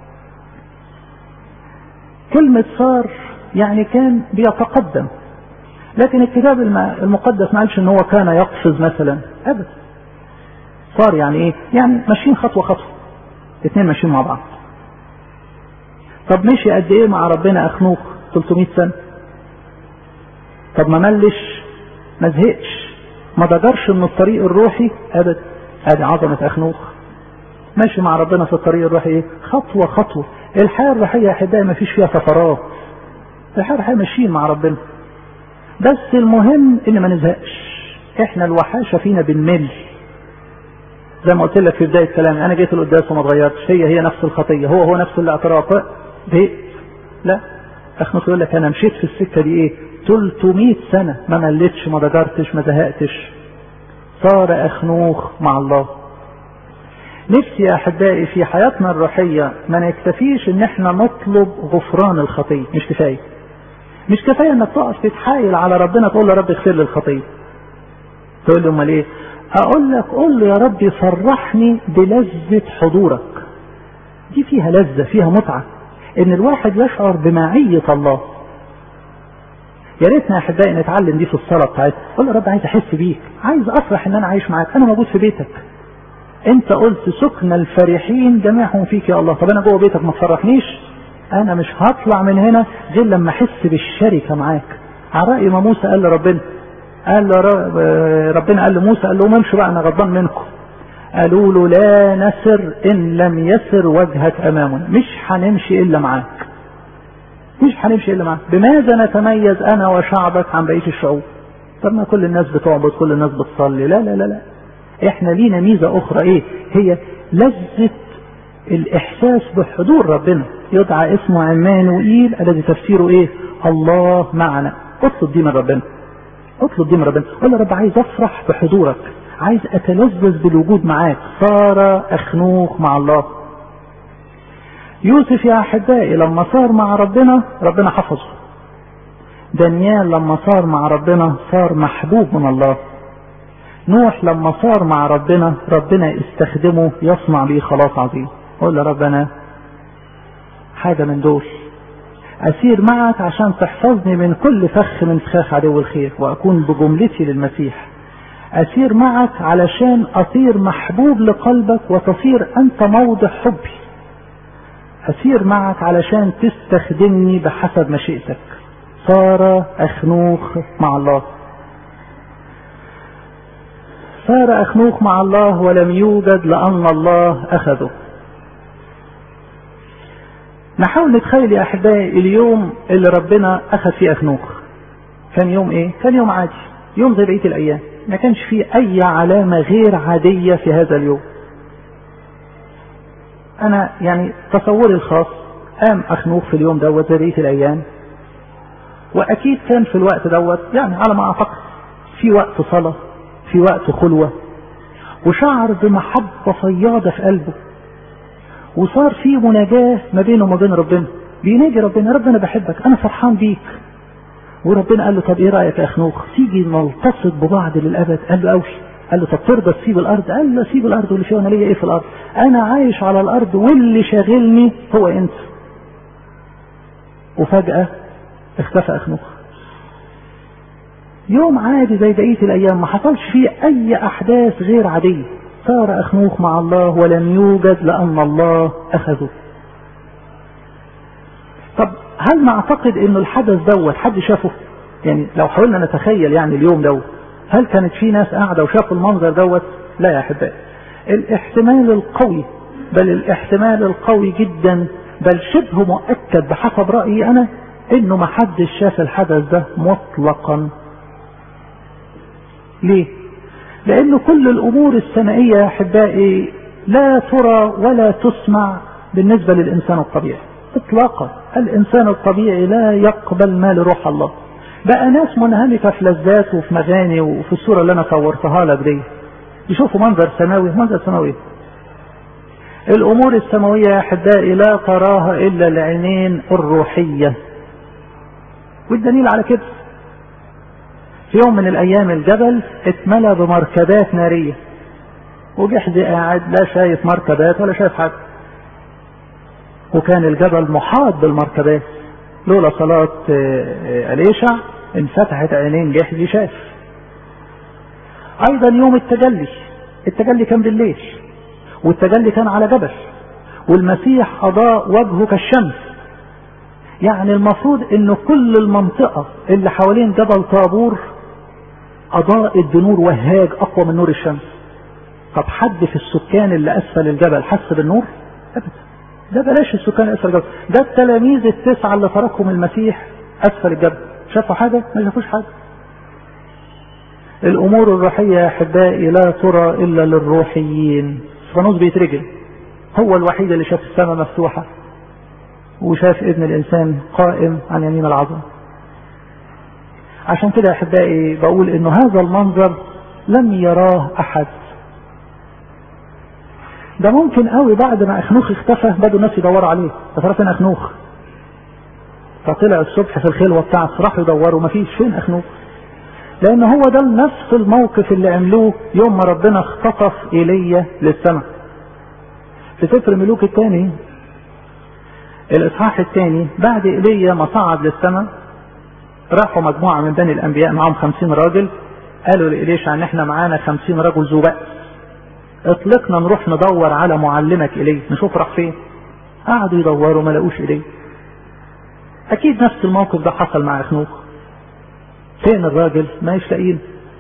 كلمة صار يعني كان بيتقدم لكن الكتاب المقدس ما قالش ان هو كان يقفز مثلا ابدا صار يعني ايه يعني ماشيين خطوة خطوة الاثنين ماشيين مع بعض طب مشي قد ايه مع ربنا اخنوخ 300 سنة طب ما ملش ما زهقش ما ضجرش من الطريق الروحي ابدا ادي عظمة اخنوخ ماشي مع ربنا في الطريق الروحي ايه خطوة خطوة الحياة الروحية يا احبائي ما فيش فيها سفرات الحياة الروحية ماشيين مع ربنا بس المهم ان ما نزهقش احنا الوحاشة فينا بنمل زي ما قلت لك في بداية كلامي انا جيت القداس وما اتغيرتش هي هي نفس الخطية هو هو نفس الاعتراف زهقت لا اخنوخ يقول لك انا مشيت في السكة دي ايه 300 سنة ما مليتش ما ضجرتش ما زهقتش صار اخنوخ مع الله نفسي يا احبائي في حياتنا الروحية ما نكتفيش ان احنا نطلب غفران الخطية مش كفاية مش كفاية انك تقف تتحايل على ربنا تقول له رب اغفر لي الخطية تقول له امال ايه اقول لك قول له يا رب فرحني بلذة حضورك دي فيها لذة فيها متعة ان الواحد يشعر بمعية الله يا ريتنا يا احبائي نتعلم دي في الصلاة بتاعتنا قول يا رب عايز احس بيك عايز افرح ان انا عايش معاك انا موجود في بيتك انت قلت سكن الفرحين جميعهم فيك يا الله طب انا جوه بيتك ما تفرحنيش انا مش هطلع من هنا غير لما احس بالشركة معاك على رأي ما موسى قال لربنا قال له ربنا قال لموسى قال له امشوا بقى انا غضبان منكم قالوا له لا نسر ان لم يسر وجهك امامنا مش هنمشي الا معاك مش هنمشي الا معاك بماذا نتميز انا وشعبك عن بقيه الشعوب طب ما كل الناس بتعبد كل الناس بتصلي لا لا لا لا احنا لينا ميزه اخرى ايه هي لذه الاحساس بحضور ربنا يدعى اسمه عمانوئيل الذي تفسيره ايه الله معنا اطلب دي من ربنا اطلب دي من ربنا قول يا رب عايز افرح بحضورك عايز اتلذذ بالوجود معاك صار اخنوخ مع الله يوسف يا احبائي لما صار مع ربنا ربنا حفظه دانيال لما صار مع ربنا صار محبوب من الله نوح لما صار مع ربنا ربنا استخدمه يصنع به خلاص عظيم قول يا رب انا حاجة من دول أسير معك عشان تحفظني من كل فخ من فخاخ عدو الخير وأكون بجملتي للمسيح أسير معك علشان أصير محبوب لقلبك وتصير أنت موضع حبي أسير معك علشان تستخدمني بحسب مشيئتك صار أخنوخ مع الله صار أخنوخ مع الله ولم يوجد لأن الله أخذه نحاول نتخيل يا احبائي اليوم اللي ربنا اخذ فيه اخنوخ كان يوم ايه كان يوم عادي يوم زي بقيه الايام ما كانش فيه اي علامه غير عاديه في هذا اليوم انا يعني تصوري الخاص قام اخنوخ في اليوم دوت زي بقيه الايام واكيد كان في الوقت دوت يعني على ما اعتقد في وقت صلاه في وقت خلوه وشعر بمحبه فياضه في قلبه وصار في مناجاة ما بينه وما بين ربنا بيناجي ربنا ربنا بحبك انا فرحان بيك وربنا قال له طب ايه رايك يا اخنوخ تيجي نلتصق ببعض للابد قال له قوي قال له طب ترضى تسيب الارض قال له سيب الارض واللي فيها انا ليا ايه في الارض انا عايش على الارض واللي شاغلني هو انت وفجاه اختفى اخنوخ يوم عادي زي بقيه الايام ما حصلش فيه اي احداث غير عاديه صار أخنوخ مع الله ولم يوجد لأن الله أخذه طب هل نعتقد انه الحدث دوت حد شافه يعني لو حاولنا نتخيل يعني اليوم دوت هل كانت في ناس قاعدة وشافوا المنظر دوت لا يا أحبائي الاحتمال القوي بل الاحتمال القوي جدا بل شبه مؤكد بحسب رأيي أنا انه ما حدش شاف الحدث ده مطلقا ليه لأن كل الأمور السمائية يا أحبائي لا ترى ولا تسمع بالنسبة للإنسان الطبيعي إطلاقا الإنسان الطبيعي لا يقبل ما لروح الله بقى ناس منهمكة في لذات وفي مغاني وفي الصورة اللي أنا صورتها لك دي يشوفوا منظر سماوي منظر سماوي الأمور السماوية يا أحبائي لا تراها إلا العينين الروحية والدليل على كده في يوم من الايام الجبل اتملى بمركبات نارية وجحدي قاعد لا شايف مركبات ولا شايف حد وكان الجبل محاط بالمركبات لولا صلاة أليشع انفتحت عينين جحدي شاف ايضا يوم التجلي التجلي كان بالليل والتجلي كان على جبل والمسيح اضاء وجهه كالشمس يعني المفروض ان كل المنطقة اللي حوالين جبل طابور اضاءت بنور وهاج اقوى من نور الشمس طب حد في السكان اللي اسفل الجبل حس بالنور ابدا ده بلاش السكان اسفل الجبل ده التلاميذ التسعه اللي تركهم المسيح اسفل الجبل شافوا حاجه ما شافوش حاجه الامور الروحيه يا احبائي لا ترى الا للروحيين سفانوس بيترجل هو الوحيد اللي شاف السماء مفتوحه وشاف ابن الانسان قائم عن يمين العظمه عشان كده يا احبائي بقول انه هذا المنظر لم يراه احد ده ممكن قوي بعد ما اخنوخ اختفى بدوا الناس يدوروا عليه ده فين اخنوخ فطلع الصبح في الخلوه بتاعت راحوا يدوروا مفيش فين اخنوخ لان هو ده نفس الموقف اللي عملوه يوم ما ربنا اختطف ايليا للسماء في سفر ملوك الثاني الاصحاح الثاني بعد ايليا ما صعد للسماء راحوا مجموعه من بني الانبياء معاهم خمسين راجل قالوا لإليشع ان احنا معانا خمسين رجل ذو بأس اطلقنا نروح ندور على معلمك إليه نشوف راح فين قعدوا يدوروا ما لقوش إليه أكيد نفس الموقف ده حصل مع أخنوخ فين الراجل ما لاقيين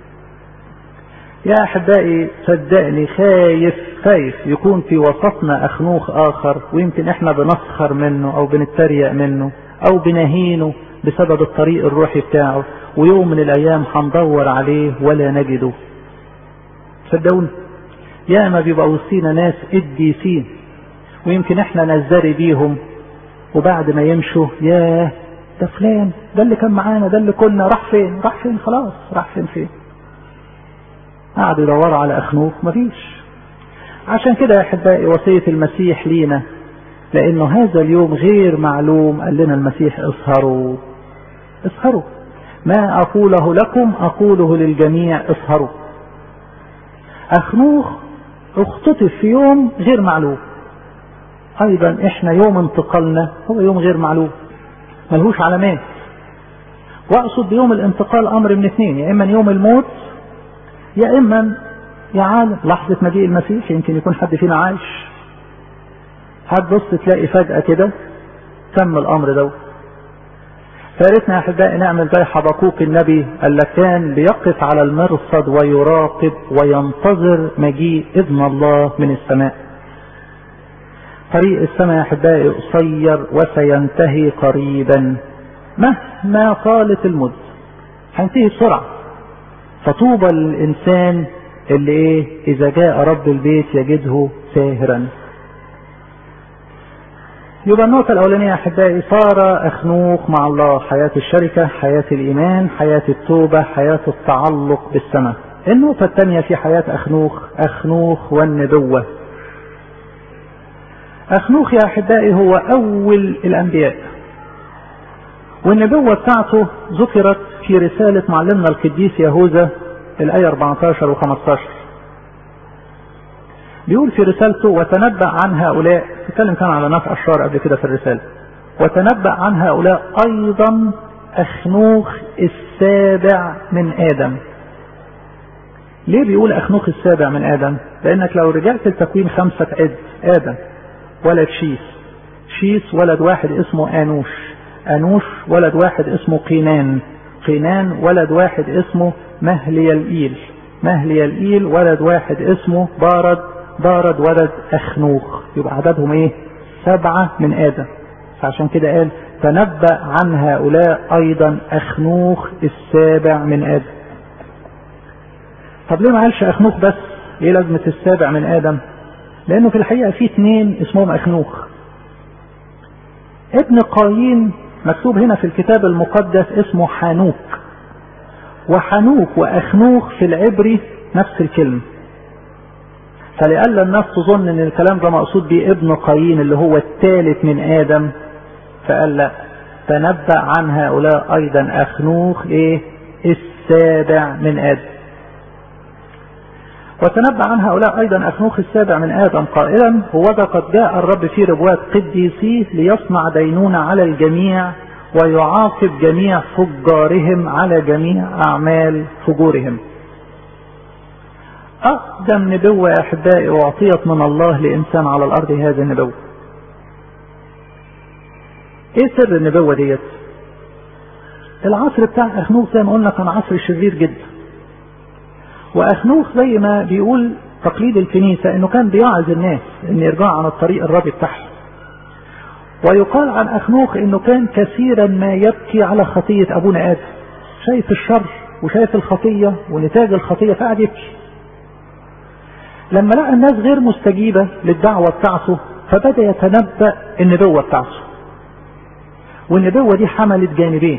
يا أحبائي صدقني خايف خايف يكون في وسطنا أخنوخ آخر ويمكن إحنا بنسخر منه أو بنتريق منه أو بنهينه بسبب الطريق الروحي بتاعه ويوم من الأيام هندور عليه ولا نجده صدقوني ياما بيبقى وسطينا ناس قديسين ويمكن احنا نزري بيهم وبعد ما يمشوا ياه ده فلان ده اللي كان معانا ده اللي كنا راح فين راح فين خلاص راح فين فين قعدوا يدوروا على اخنوخ مفيش عشان كده يا احبائي وصيه المسيح لينا لانه هذا اليوم غير معلوم قال لنا المسيح اسهروا اسهروا ما اقوله لكم اقوله للجميع اسهروا اخنوخ اختطف في يوم غير معلوم ايضا احنا يوم انتقالنا هو يوم غير معلوم ملهوش علامات واقصد بيوم الانتقال امر من اثنين يا اما يوم الموت يا اما يا عالم لحظة مجيء المسيح يمكن يكون حد فينا عايش هتبص تلاقي فجأة كده تم الامر ده فارتنا يا احبائي نعمل زي حبقوق النبي اللي كان بيقف على المرصد ويراقب وينتظر مجيء ابن الله من السماء طريق السماء يا احبائي قصير وسينتهي قريبا مهما طالت المدة هينتهي بسرعة فطوبى للإنسان اللي ايه إذا جاء رب البيت يجده ساهرا يبقى النقطة الأولانية يا أحبائي صار أخنوخ مع الله حياة الشركة حياة الإيمان حياة التوبة حياة التعلق بالسماء النقطة الثانية في حياة أخنوخ أخنوخ والنبوة أخنوخ يا أحبائي هو أول الأنبياء والنبوة بتاعته ذكرت في رسالة معلمنا القديس يهوذا الآية 14 و 15 بيقول في رسالته وتنبأ عن هؤلاء تتكلم كان على ناس أشرار قبل كده في الرسالة وتنبأ عن هؤلاء أيضا أخنوخ السابع من آدم ليه بيقول أخنوخ السابع من آدم لأنك لو رجعت لتكوين خمسة عد آدم ولد شيس شيس ولد واحد اسمه آنوش آنوش ولد واحد اسمه قينان قينان ولد واحد اسمه مهليالإيل مهليالإيل ولد واحد اسمه بارد بارد ولد أخنوخ يبقى عددهم ايه سبعة من آدم فعشان كده قال تنبأ عن هؤلاء أيضا أخنوخ السابع من آدم طب ليه ما قالش أخنوخ بس ايه لازمة السابع من آدم لأنه في الحقيقة في اثنين اسمهم أخنوخ ابن قايين مكتوب هنا في الكتاب المقدس اسمه حانوك وحنوك وأخنوخ في العبري نفس الكلمة فلئلا الناس تظن ان الكلام ده مقصود بيه ابن قايين اللي هو الثالث من ادم فقال لا تنبأ عن هؤلاء ايضا اخنوخ ايه السابع من ادم وتنبأ عن هؤلاء ايضا اخنوخ السابع من ادم قائلا هو قد جاء الرب في ربوات قديسيه ليصنع دينونة على الجميع ويعاقب جميع فجارهم على جميع اعمال فجورهم أقدم نبوة يا أحبائي أعطيت من الله لإنسان على الأرض هذه النبوة. إيه سر النبوة ديت؟ العصر بتاع أخنوخ زي ما قلنا كان عصر شرير جدا. وأخنوخ زي ما بيقول تقليد الكنيسة انه كان بيعظ الناس ان يرجعوا عن الطريق الراضي بتاعهم ويقال عن اخنوخ انه كان كثيرا ما يبكي على خطية ابونا ادم شايف الشر وشايف الخطية ونتاج الخطية فقعد يبكي لما لقى الناس غير مستجيبة للدعوة بتاعته فبدأ يتنبأ النبوة بتاعته والنبوة دي حملت جانبين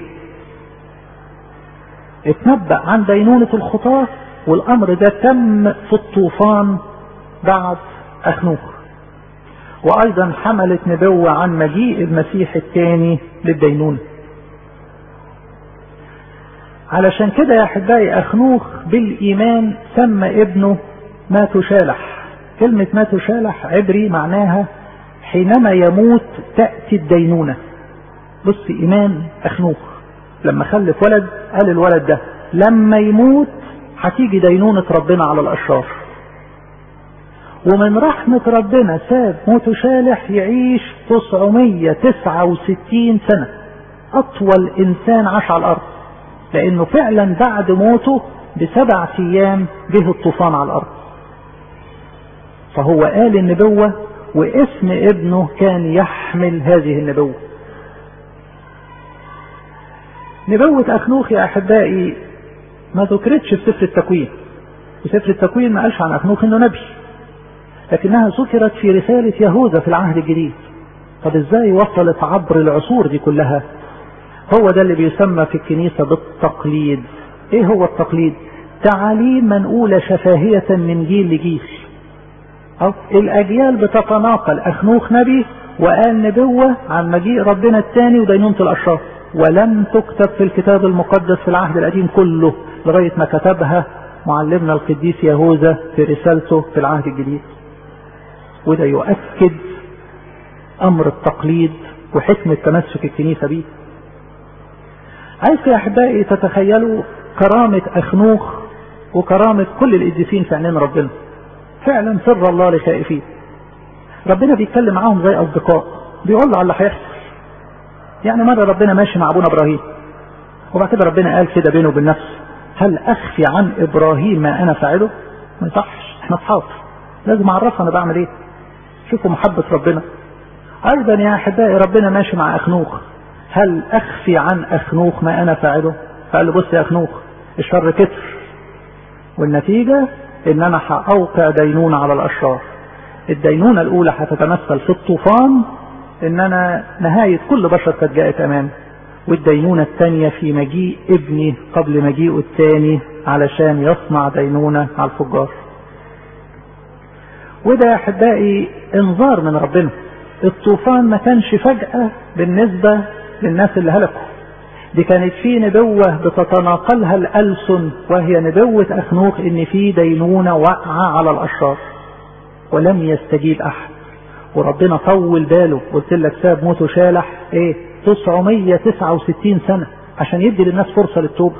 اتنبأ عن دينونة الخطاة والأمر ده تم في الطوفان بعد أخنوخ وأيضا حملت نبوة عن مجيء المسيح الثاني للدينونة علشان كده يا أحبائي أخنوخ بالإيمان سمى ابنه ما تشالح كلمة ما تشالح عبري معناها حينما يموت تأتي الدينونة بص إيمان أخنوخ لما خلف ولد قال الولد ده لما يموت هتيجي دينونة ربنا على الأشرار ومن رحمة ربنا ساب موت شالح يعيش 969 سنة أطول إنسان عاش على الأرض لأنه فعلا بعد موته بسبع أيام جه الطوفان على الأرض فهو قال النبوة واسم ابنه كان يحمل هذه النبوة نبوة أخنوخ يا أحبائي ما ذكرتش في سفر التكوين وسفر التكوين ما قالش عن أخنوخ إنه نبي لكنها ذكرت في رسالة يهوذا في العهد الجديد طب ازاي وصلت عبر العصور دي كلها هو ده اللي بيسمى في الكنيسة بالتقليد ايه هو التقليد تعاليم منقولة شفاهية من جيل لجيل أو الأجيال بتتناقل أخنوخ نبي وقال نبوة عن مجيء ربنا الثاني ودينونة الأشرار ولم تكتب في الكتاب المقدس في العهد القديم كله لغاية ما كتبها معلمنا القديس يهوذا في رسالته في العهد الجديد وده يؤكد أمر التقليد وحكمة تمسك الكنيسة بيه عايز يا أحبائي تتخيلوا كرامة أخنوخ وكرامة كل القديسين في عينين ربنا فعلا سر الله لخائفين ربنا بيتكلم معاهم زي أصدقاء بيقول له على اللي هيحصل يعني مرة ربنا ماشي مع أبونا إبراهيم وبعد كده ربنا قال كده بينه وبين نفسه هل أخفي عن إبراهيم ما أنا فاعله؟ ما يصحش احنا أصحاب لازم أعرفه أنا بعمل إيه شوفوا محبة ربنا أيضا يا أحبائي ربنا ماشي مع أخنوخ هل أخفي عن أخنوخ ما أنا فاعله؟ فقال له بص يا أخنوخ الشر كتر والنتيجة إن أنا هأوقع دينونة على الأشرار الدينونة الأولى هتتمثل في الطوفان إن أنا نهاية كل بشر قد جاءت أمامي والدينونة الثانية في مجيء ابني قبل مجيئه الثاني علشان يصنع دينونة على الفجار وده يا أحبائي انذار من ربنا الطوفان ما كانش فجأة بالنسبة للناس اللي هلكوا دي كانت في نبوة بتتناقلها الألسن وهي نبوة أخنوخ إن في دينونة واقعة على الأشرار ولم يستجيب أحد وربنا طول باله قلت لك ساب موته شالح ايه 969 سنة عشان يدي للناس فرصة للتوبة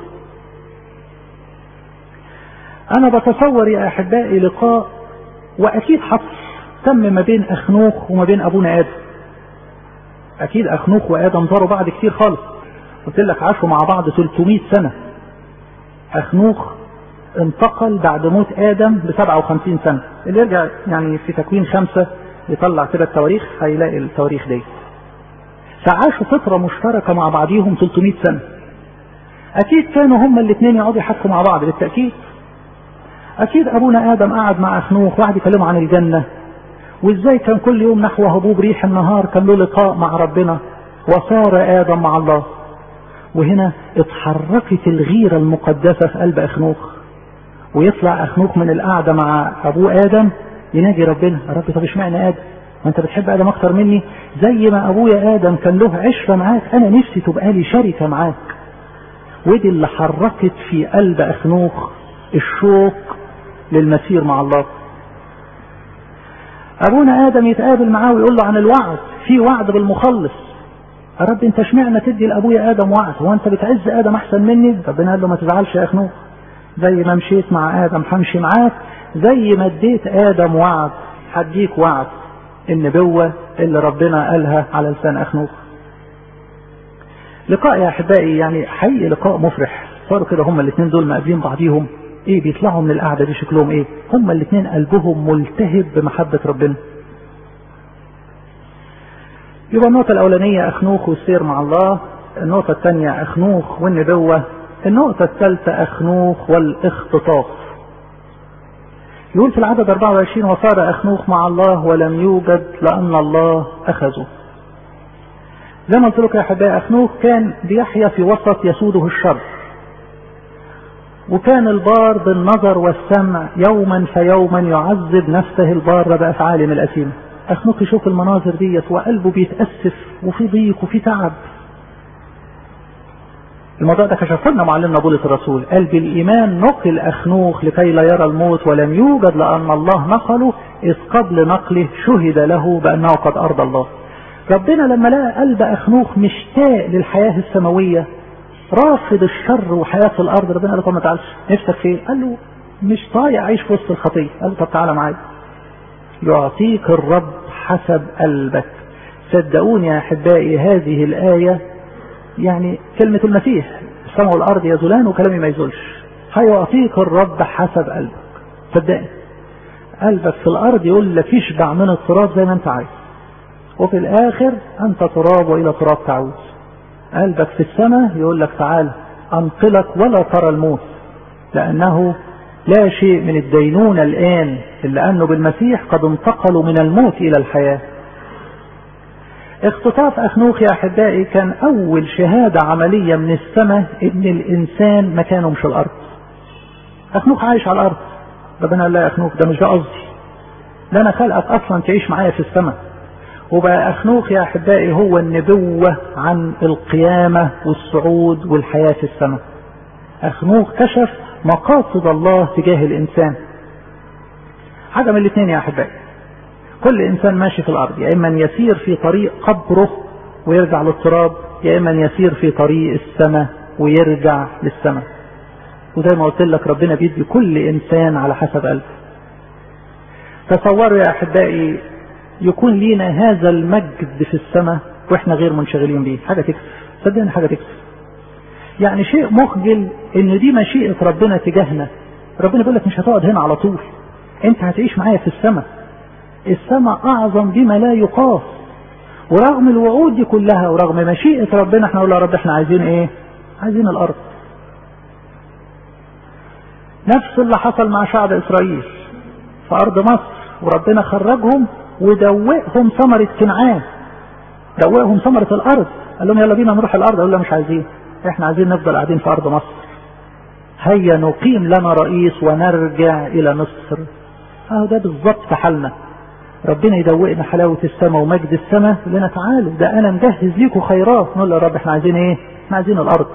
انا بتصور يا احبائي لقاء واكيد حصل تم ما بين اخنوخ وما بين ابونا ادم اكيد اخنوخ وادم زاروا بعض كتير خالص قلت لك عاشوا مع بعض 300 سنة اخنوخ انتقل بعد موت ادم ب 57 سنة اللي يرجع يعني في تكوين خمسة يطلع كده التواريخ هيلاقي التواريخ دي فعاشوا فترة مشتركة مع بعضيهم 300 سنة أكيد كانوا هما الاثنين يقعدوا يحكوا مع بعض بالتأكيد أكيد أبونا آدم قعد مع أخنوخ وقعد يكلموا عن الجنة وإزاي كان كل يوم نحو هبوب ريح النهار كان له لقاء مع ربنا وصار آدم مع الله وهنا اتحركت الغيرة المقدسة في قلب أخنوخ ويطلع أخنوخ من القعدة مع أبوه آدم يناجي ربنا يا رب طب اشمعنى ادم ما انت بتحب ادم اكتر مني زي ما ابويا ادم كان له عشره معاك انا نفسي تبقى لي شركه معاك ودي اللي حركت في قلب اخنوخ الشوق للمسير مع الله ابونا ادم يتقابل معاه ويقول له عن الوعد في وعد بالمخلص يا رب انت اشمعنى تدي لابويا ادم وعد هو انت بتعز ادم احسن مني ربنا قال له ما تزعلش يا اخنوخ زي ما مشيت مع ادم همشي معاك زي ما اديت ادم وعد هديك وعد النبوة اللي ربنا قالها على لسان اخنوخ لقاء يا احبائي يعني حقيقي لقاء مفرح صاروا كده هما الاثنين دول مقابلين بعضيهم ايه بيطلعوا من القعدة دي شكلهم ايه هما الاثنين قلبهم ملتهب بمحبة ربنا يبقى النقطة الأولانية أخنوخ والسير مع الله النقطة الثانية أخنوخ والنبوة النقطة الثالثة أخنوخ والاختطاف يقول في العدد 24 وصار أخنوخ مع الله ولم يوجد لأن الله أخذه زي ما قلت لكم يا أحبائي أخنوخ كان بيحيا في وسط يسوده الشر وكان البار بالنظر والسمع يوما فيوما يعذب نفسه البار بأفعالهم الأثيمة أخنوخ يشوف المناظر ديت وقلبه بيتأسف وفي ضيق وفي تعب الموضوع ده كشف لنا معلمنا بولس الرسول قال بالإيمان نقل أخنوخ لكي لا يرى الموت ولم يوجد لأن الله نقله إذ قبل نقله شهد له بأنه قد أرضى الله ربنا لما لقى قلب أخنوخ مشتاق للحياة السماوية رافض الشر وحياة الأرض ربنا قال له ما تعالش نفسك فين قال له مش طايق أعيش في وسط الخطية قال له طب تعالى معايا يعطيك الرب حسب قلبك صدقوني يا أحبائي هذه الآية يعني كلمة المسيح السماء والأرض يزولان وكلامي ما يزولش هيعطيك الرب حسب قلبك صدقني قلبك في الأرض يقول لك اشبع من التراب زي ما أنت عايز وفي الآخر أنت تراب وإلى تراب تعود قلبك في السماء يقول لك تعال أنقلك ولا ترى الموت لأنه لا شيء من الدينونة الآن إلا أنه بالمسيح قد انتقلوا من الموت إلى الحياة اختطاف أخنوخ يا أحبائي كان أول شهادة عملية من السماء إن الإنسان مكانه مش الأرض أخنوخ عايش على الأرض ربنا قال لا يا أخنوخ ده مش ده قصدي ده أنا خلقك أصلا تعيش معايا في السماء وبقى أخنوخ يا أحبائي هو النبوة عن القيامة والصعود والحياة في السماء أخنوخ كشف مقاصد الله تجاه الإنسان حاجة من الاثنين يا أحبائي كل إنسان ماشي في الأرض يا إما يسير في طريق قبره ويرجع للتراب يا إما يسير في طريق السماء ويرجع للسماء وزي ما قلت لك ربنا بيدي كل إنسان على حسب قلبه تصوروا يا أحبائي يكون لينا هذا المجد في السماء واحنا غير منشغلين بيه حاجة تكسب صدقني حاجة تكسب يعني شيء مخجل ان دي مشيئة ربنا تجاهنا ربنا بيقول لك مش هتقعد هنا على طول انت هتعيش معايا في السماء السماء اعظم بما لا يقاس ورغم الوعود دي كلها ورغم مشيئة ربنا احنا نقول يا رب احنا عايزين ايه عايزين الارض نفس اللي حصل مع شعب اسرائيل في ارض مصر وربنا خرجهم ودوقهم ثمرة كنعان دوقهم ثمرة الارض قال لهم يلا بينا نروح الارض قالوا لا مش عايزين احنا عايزين نفضل قاعدين في ارض مصر هيا نقيم لنا رئيس ونرجع الى مصر اهو ده بالظبط حالنا ربنا يدوقنا حلاوة السماء ومجد السماء يقول لنا تعالوا ده انا مجهز ليكم خيرات نقول له يا رب احنا عايزين ايه احنا عايزين الارض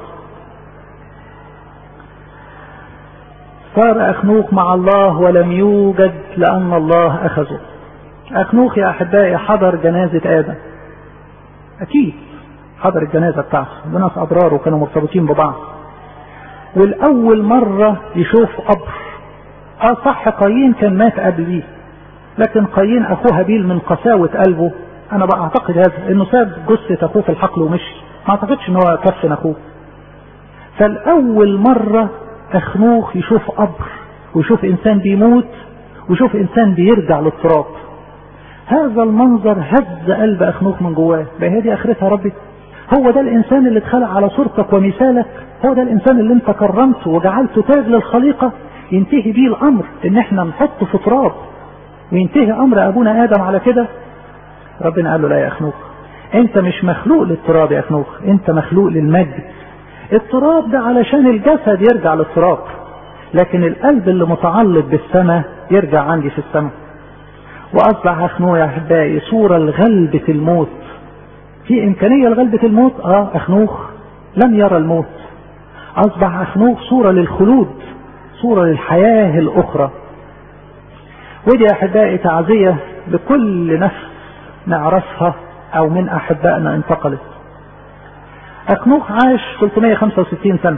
صار اخنوخ مع الله ولم يوجد لان الله اخذه اخنوخ يا احبائي حضر جنازة ادم اكيد حضر الجنازة بتاعته وناس أبرار وكانوا مرتبطين ببعض والأول مرة يشوف قبر اه صح قايين كان مات قبليه لكن قايين أخوه هابيل من قساوة قلبه أنا بقى أعتقد هذا إنه ساب جثة أخوه في الحقل ومشي ما أعتقدش إن هو كفن أخوه فالأول مرة أخنوخ يشوف قبر ويشوف إنسان بيموت ويشوف إنسان بيرجع للتراب هذا المنظر هز قلب أخنوخ من جواه بقى هذه آخرتها ربي هو ده الانسان اللي اتخلق على صورتك ومثالك هو ده الانسان اللي انت كرمته وجعلته تاج للخليقه ينتهي بيه الامر ان احنا نحطه في تراب وينتهي امر ابونا ادم على كده ربنا قال له لا يا اخنوخ انت مش مخلوق للتراب يا اخنوخ انت مخلوق للمجد التراب ده علشان الجسد يرجع للتراب لكن القلب اللي متعلق بالسماء يرجع عندي في السماء واصبح اخنوخ يا احبائي صوره لغلبه الموت في إمكانية لغلبة الموت آه أخنوخ لم يرى الموت أصبح أخنوخ صورة للخلود صورة للحياة الأخرى ودي أحبائي تعزية لكل نفس نعرفها أو من أحبائنا انتقلت أخنوخ عاش 365 سنة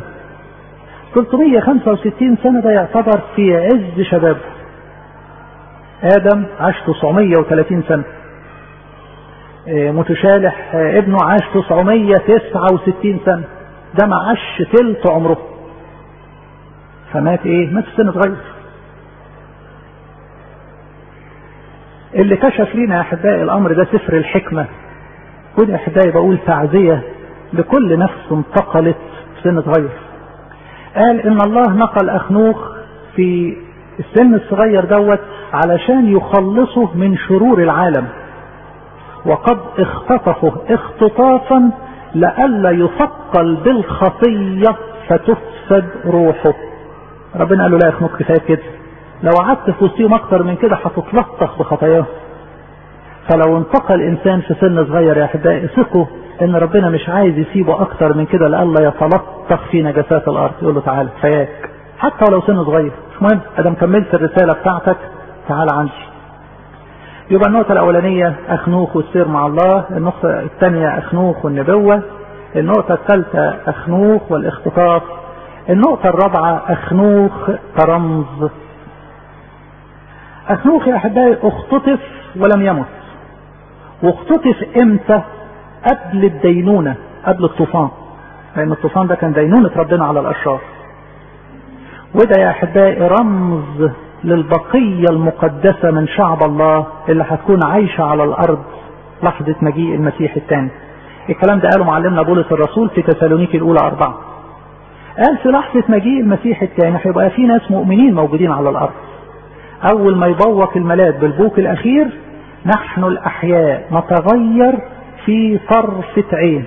365 سنة ده يعتبر في عز شبابه آدم عاش 930 سنة متشالح ابنه عاش 969 سنة ده ما عاش تلت عمره فمات ايه مات في سن صغير اللي كشف لينا يا احبائي الامر ده سفر الحكمة ودي يا احبائي بقول تعزية لكل نفس انتقلت في سن صغير قال ان الله نقل اخنوخ في السن الصغير دوت علشان يخلصه من شرور العالم وقد اختطفه اختطافا لئلا يثقل بالخطية فتفسد روحه ربنا قال له لا يا اخنوخ كفايه كده لو قعدت في وسطهم اكتر من كده هتتلطخ بخطاياه فلو انتقل انسان في سن صغير يا احبائي ثقوا ان ربنا مش عايز يسيبه اكتر من كده لئلا يتلطخ في نجاسات الارض يقول له تعالى كفاياك حتى ولو سن صغير مش مهم ادام كملت الرساله بتاعتك تعالى عندي يبقى النقطة الأولانية أخنوخ والسير مع الله، النقطة الثانية أخنوخ والنبوة، النقطة الثالثة أخنوخ والاختطاف، النقطة الرابعة أخنوخ كرمز. أخنوخ يا أحبائي اختطف ولم يمت. واختطف إمتى؟ قبل الدينونة، قبل الطوفان. لأن الطوفان ده كان دينونة ربنا على الأشرار. وده يا أحبائي رمز للبقية المقدسة من شعب الله اللي هتكون عايشة على الأرض لحظة مجيء المسيح الثاني الكلام ده قاله معلمنا بولس الرسول في تسالونيكي الأولى أربعة قال في لحظة مجيء المسيح الثاني هيبقى في ناس مؤمنين موجودين على الأرض أول ما يبوق الملاك بالبوك الأخير نحن الأحياء نتغير في طرفة عين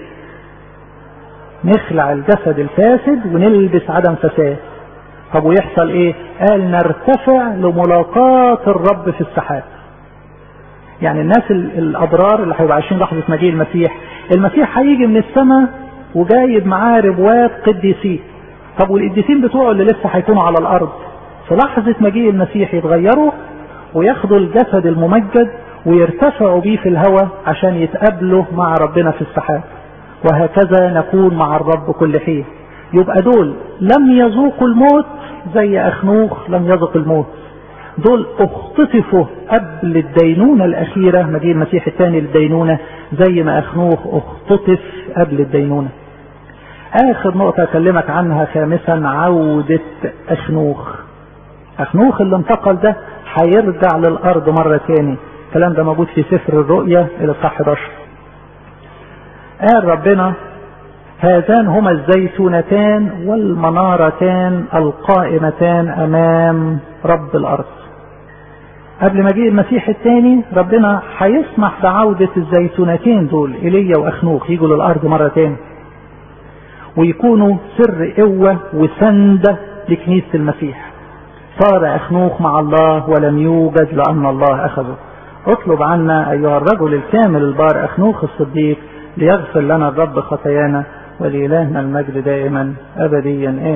نخلع الجسد الفاسد ونلبس عدم فساد طب ويحصل ايه قال نرتفع لملاقاة الرب في السحاب يعني الناس الابرار اللي هيبقوا عايشين لحظة مجيء المسيح المسيح هيجي من السماء وجايب معاه ربوات قديسين طب والقديسين بتوعه اللي لسه هيكونوا على الارض في لحظة مجيء المسيح يتغيروا وياخدوا الجسد الممجد ويرتفعوا بيه في الهواء عشان يتقابلوا مع ربنا في السحاب وهكذا نكون مع الرب كل حين يبقى دول لم يذوقوا الموت زي أخنوخ لم يذوق الموت دول اختطفوا قبل الدينونة الأخيرة مجيء المسيح الثاني للدينونة زي ما أخنوخ اختطف قبل الدينونة آخر نقطة أكلمك عنها خامسا عودة أخنوخ أخنوخ اللي انتقل ده هيرجع للأرض مرة تاني الكلام ده موجود في سفر الرؤيا إلى الصح 11 قال ربنا هذان هما الزيتونتان والمنارتان القائمتان امام رب الارض قبل مجيء المسيح الثاني ربنا هيسمح بعودة الزيتونتين دول ايليا واخنوخ يجوا للارض مرة تاني ويكونوا سر قوة وسندة لكنيسة المسيح صار اخنوخ مع الله ولم يوجد لان الله اخذه اطلب عنا ايها الرجل الكامل البار اخنوخ الصديق ليغفر لنا الرب خطايانا ولإلهنا المجد دائما أبديا آمين